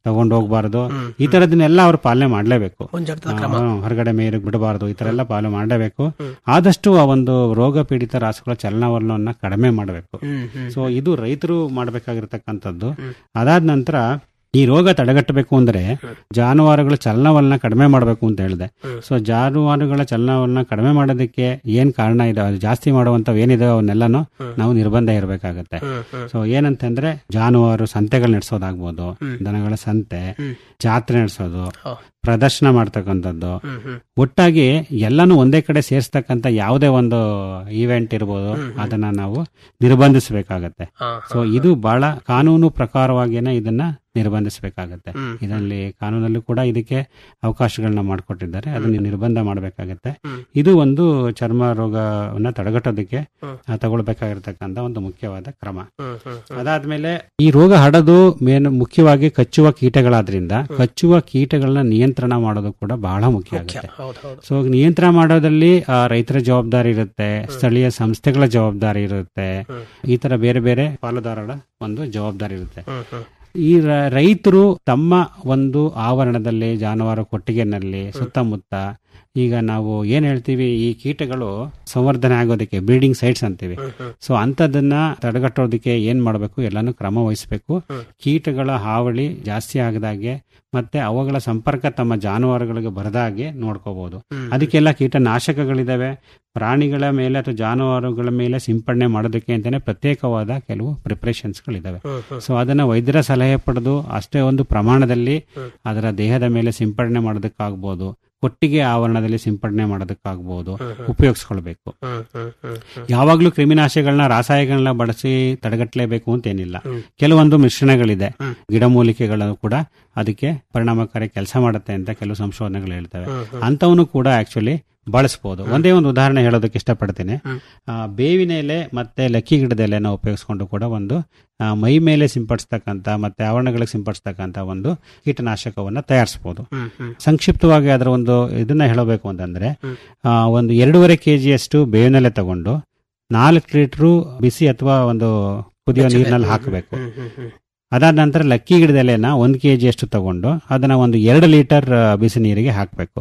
ತಗೊಂಡು ಹೋಗ್ಬಾರ್ದು ಈ ತರದನ್ನೆಲ್ಲ ಅವ್ರು ಪಾಲನೆ ಮಾಡ್ಲೇಬೇಕು ಮುಂಜಾಗ್ರತಾ ಆ, ಕ್ರಮ. ಹ್ಮ್, ಹೊರಗಡೆ ಮೇಯರಿಗೆ ಬಿಡಬಾರ್ದು ಈ ತರ ಎಲ್ಲ ಪಾಲನೆ ಮಾಡಲೇಬೇಕು ಆದಷ್ಟು ಆ ಒಂದು ರೋಗ ಪೀಡಿತ ರಾಸುಗಳ ಚಲನವಲನವನ್ನ ಕಡಿಮೆ ಮಾಡಬೇಕು ಹ್ಮ್, ಹ್ಮ್. ಸೊ ಇದು ರೈತರು ಮಾಡಬೇಕಾಗಿರ್ತಕ್ಕಂಥದ್ದು ಅದಾದ ನಂತರ ಈ ರೋಗ ತಡೆಗಟ್ಟಬೇಕು ಅಂದ್ರೆ ಜಾನುವಾರುಗಳ ಚಲನವಲನ ಕಡಿಮೆ ಮಾಡಬೇಕು ಅಂತ ಹೇಳಿದೆ ಸೊ ಜಾನುವಾರುಗಳ ಚಲನವಲನ ಕಡಿಮೆ ಮಾಡೋದಕ್ಕೆ ಏನ್ ಕಾರಣ ಇದೆ ಅದು ಜಾಸ್ತಿ ಮಾಡುವಂತವ್ ಏನಿದೆ ಅವನ್ನೆಲ್ಲಾನು ನಾವು ನಿರ್ಬಂಧ ಇರಬೇಕಾಗತ್ತೆ ಸೊ ಏನಂತಂದ್ರೆ ಜಾನುವಾರು ಸಂತೆಗಳು ನಡೆಸೋದಾಗ್ಬೋದು ದನಗಳ ಸಂತೆ ಜಾತ್ರೆ ನಡೆಸೋದು ಪ್ರದರ್ಶನ ಮಾಡ್ತಕ್ಕಂಥದ್ದು ಒಟ್ಟಾಗಿ ಎಲ್ಲಾನು ಒಂದೇ ಕಡೆ ಸೇರಿಸ್ತಕ್ಕಂಥ ಯಾವುದೇ ಒಂದು ಇವೆಂಟ್ ಇರ್ಬೋದು ಅದನ್ನ ನಾವು ನಿರ್ಬಂಧಿಸಬೇಕಾಗತ್ತೆ ಸೊ ಇದು ಬಹಳ ಕಾನೂನು ಪ್ರಕಾರವಾಗಿನೇ ಇದನ್ನ ನಿರ್ಬಂಧಿಸಬೇಕಾಗತ್ತೆ ಇದರಲ್ಲಿ ಕಾನೂನಲ್ಲೂ ಕೂಡ ಇದಕ್ಕೆ ಅವಕಾಶಗಳನ್ನ ಮಾಡಿಕೊಟ್ಟಿದ್ದಾರೆ ಅದನ್ನ ನಿರ್ಬಂಧ ಮಾಡಬೇಕಾಗತ್ತೆ ಇದು ಒಂದು ಚರ್ಮ ರೋಗವನ್ನ ತಡೆಗಟ್ಟೋದಕ್ಕೆ ಆ, ತಗೊಳ್ಬೇಕಾಗಿರ್ತಕ್ಕಂಥ ಒಂದು ಮುಖ್ಯವಾದ ಕ್ರಮ ಅದಾದ್ಮೇಲೆ ಈ ರೋಗ ಹರಡೋದು ಮೇನ್ ಮುಖ್ಯವಾಗಿ ಕಚ್ಚುವ ಕೀಟಗಳಾದ್ರಿಂದ ಕಚ್ಚುವ ಕೀಟಗಳನ್ನ ನಿಯಂತ್ರಣ ಮಾಡೋದು ಕೂಡ ಬಹಳ ಮುಖ್ಯ ಆಗುತ್ತೆ ಹೌದು ಹೌದು ಸೊ ನಿಯಂತ್ರಣ ಮಾಡೋದ್ರಲ್ಲಿ ಆ, ರೈತರ ಜವಾಬ್ದಾರಿ ಇರುತ್ತೆ ಸ್ಥಳೀಯ ಸಂಸ್ಥೆಗಳ ಜವಾಬ್ದಾರಿ ಇರುತ್ತೆ ಈ ತರ ಬೇರೆ ಬೇರೆ ಪಾಲುದಾರರ ಒಂದು ಜವಾಬ್ದಾರಿ ಇರುತ್ತೆ ಈ ರ- ರೈತರು ತಮ್ಮ ಒಂದು ಆವರಣದಲ್ಲಿ ಜಾನುವಾರು ಕೊಟ್ಟಿಗೆನಲ್ಲಿ ಸುತ್ತಮುತ್ತ ಈಗ ನಾವು ಏನ್ ಹೇಳ್ತೀವಿ ಈ ಕೀಟಗಳು ಸಂವರ್ಧನೆ ಆಗೋದಕ್ಕೆ ಬ್ರೀಡಿಂಗ್ ಸೈಟ್ಸ್ ಅಂತೀವಿ ಸೊ ಅಂತದನ್ನ ತಡೆಗಟ್ಟೋದಕ್ಕೆ ಏನ್ ಮಾಡಬೇಕು ಎಲ್ಲಾನು ಕ್ರಮ ವಹಿಸಬೇಕು ಕೀಟಗಳ ಹಾವಳಿ ಜಾಸ್ತಿ ಆಗದಾಗೆ ಮತ್ತೆ ಅವುಗಳ ಸಂಪರ್ಕ ತಮ್ಮ ಜಾನುವಾರುಗಳಿಗೆ ಬರದಾಗೆ ನೋಡ್ಕೋಬಹುದು ಅದಕ್ಕೆಲ್ಲ ಕೀಟನಾಶಕಗಳಿದಾವೆ ಪ್ರಾಣಿಗಳ ಮೇಲೆ ಅಥವಾ ಜಾನುವಾರುಗಳ ಮೇಲೆ ಸಿಂಪಡಣೆ ಮಾಡೋದಕ್ಕೆ ಅಂತಾನೆ ಪ್ರತ್ಯೇಕವಾದ ಕೆಲವು ಪ್ರಿಪರೇಷನ್ಸ್ ಗಳಿದಾವೆ ಸೊ ಅದನ್ನ ವೈದ್ಯರ ಸಲಹೆ ಪಡೆದು ಅಷ್ಟೇ ಒಂದು ಪ್ರಮಾಣದಲ್ಲಿ ಅದರ ದೇಹದ ಮೇಲೆ ಸಿಂಪಡಣೆ ಮಾಡೋದಕ್ಕಾಗ್ಬೋದು ಕೊಟ್ಟಿಗೆ ಆವರಣದಲ್ಲಿ ಸಿಂಪಡಣೆ ಮಾಡೋದಕ್ಕಾಗ್ಬೋದು ಉಪಯೋಗಿಸ್ಕೊಳ್ಬೇಕು ಯಾವಾಗ್ಲೂ ಕ್ರಿಮಿನಾಶಗಳನ್ನ ರಾಸಾಯನಿಕಗಳನ್ನ ಬಳಸಿ ತಡೆಗಟ್ಟಲೇಬೇಕು ಅಂತ ಏನಿಲ್ಲ ಕೆಲವೊಂದು ಮಿಶ್ರಣಗಳಿದೆ ಗಿಡಮೂಲಿಕೆಗಳು ಕೂಡ ಅದಕ್ಕೆ ಪರಿಣಾಮಕಾರಿ ಕೆಲಸ ಮಾಡುತ್ತೆ ಅಂತ ಕೆಲವು ಸಂಶೋಧನೆಗಳು ಹೇಳ್ತವೆ ಅಂತವನು ಕೂಡ ಆಕ್ಚುಲಿ ಬಳಸಬಹುದು ಒಂದೇ ಒಂದು ಉದಾಹರಣೆ ಹೇಳೋದಕ್ಕೆ ಇಷ್ಟಪಡ್ತೀನಿ ಆ, ಬೇವಿನ ಎಲೆ ಮತ್ತೆ ಲಕ್ಕಿ ಗಿಡದ ಎಲೆನ ಉಪಯೋಗಿಸ್ಕೊಂಡು ಕೂಡ ಒಂದು ಆ, ಮೈ ಮೇಲೆ ಸಿಂಪಡಿಸ್ತಕ್ಕಂಥ ಮತ್ತೆ ಆವರಣಗಳಿಗೆ ಸಿಂಪಡಿಸ್ತಕ್ಕಂಥ ಒಂದು ಕೀಟನಾಶಕವನ್ನ ತಯಾರಿಸಬಹುದು ಸಂಕ್ಷಿಪ್ತವಾಗಿ ಅದರ ಒಂದು ಇದನ್ನ ಹೇಳಬೇಕು ಅಂತಂದ್ರೆ ಆ, ಒಂದು ಎರಡೂವರೆ ಕೆಜಿಯಷ್ಟು ಬೇವಿನೆಲೆ ತಗೊಂಡು ನಾಲ್ಕು ಲೀಟರ್ ಬಿಸಿ ಅಥವಾ ಒಂದು ಕುದಿಯೋ ನೀರಿನಲ್ಲಿ ಹಾಕಬೇಕು ಅದಾದ ನಂತರ ಲಕ್ಕಿ ಗಿಡದ ಎಲೆನ ಒಂದು ಕೆ ಅಷ್ಟು ತಗೊಂಡು ಅದನ್ನ ಒಂದು ಎರಡು ಲೀಟರ್ ಆ, ಬಿಸಿ ನೀರಿಗೆ ಹಾಕಬೇಕು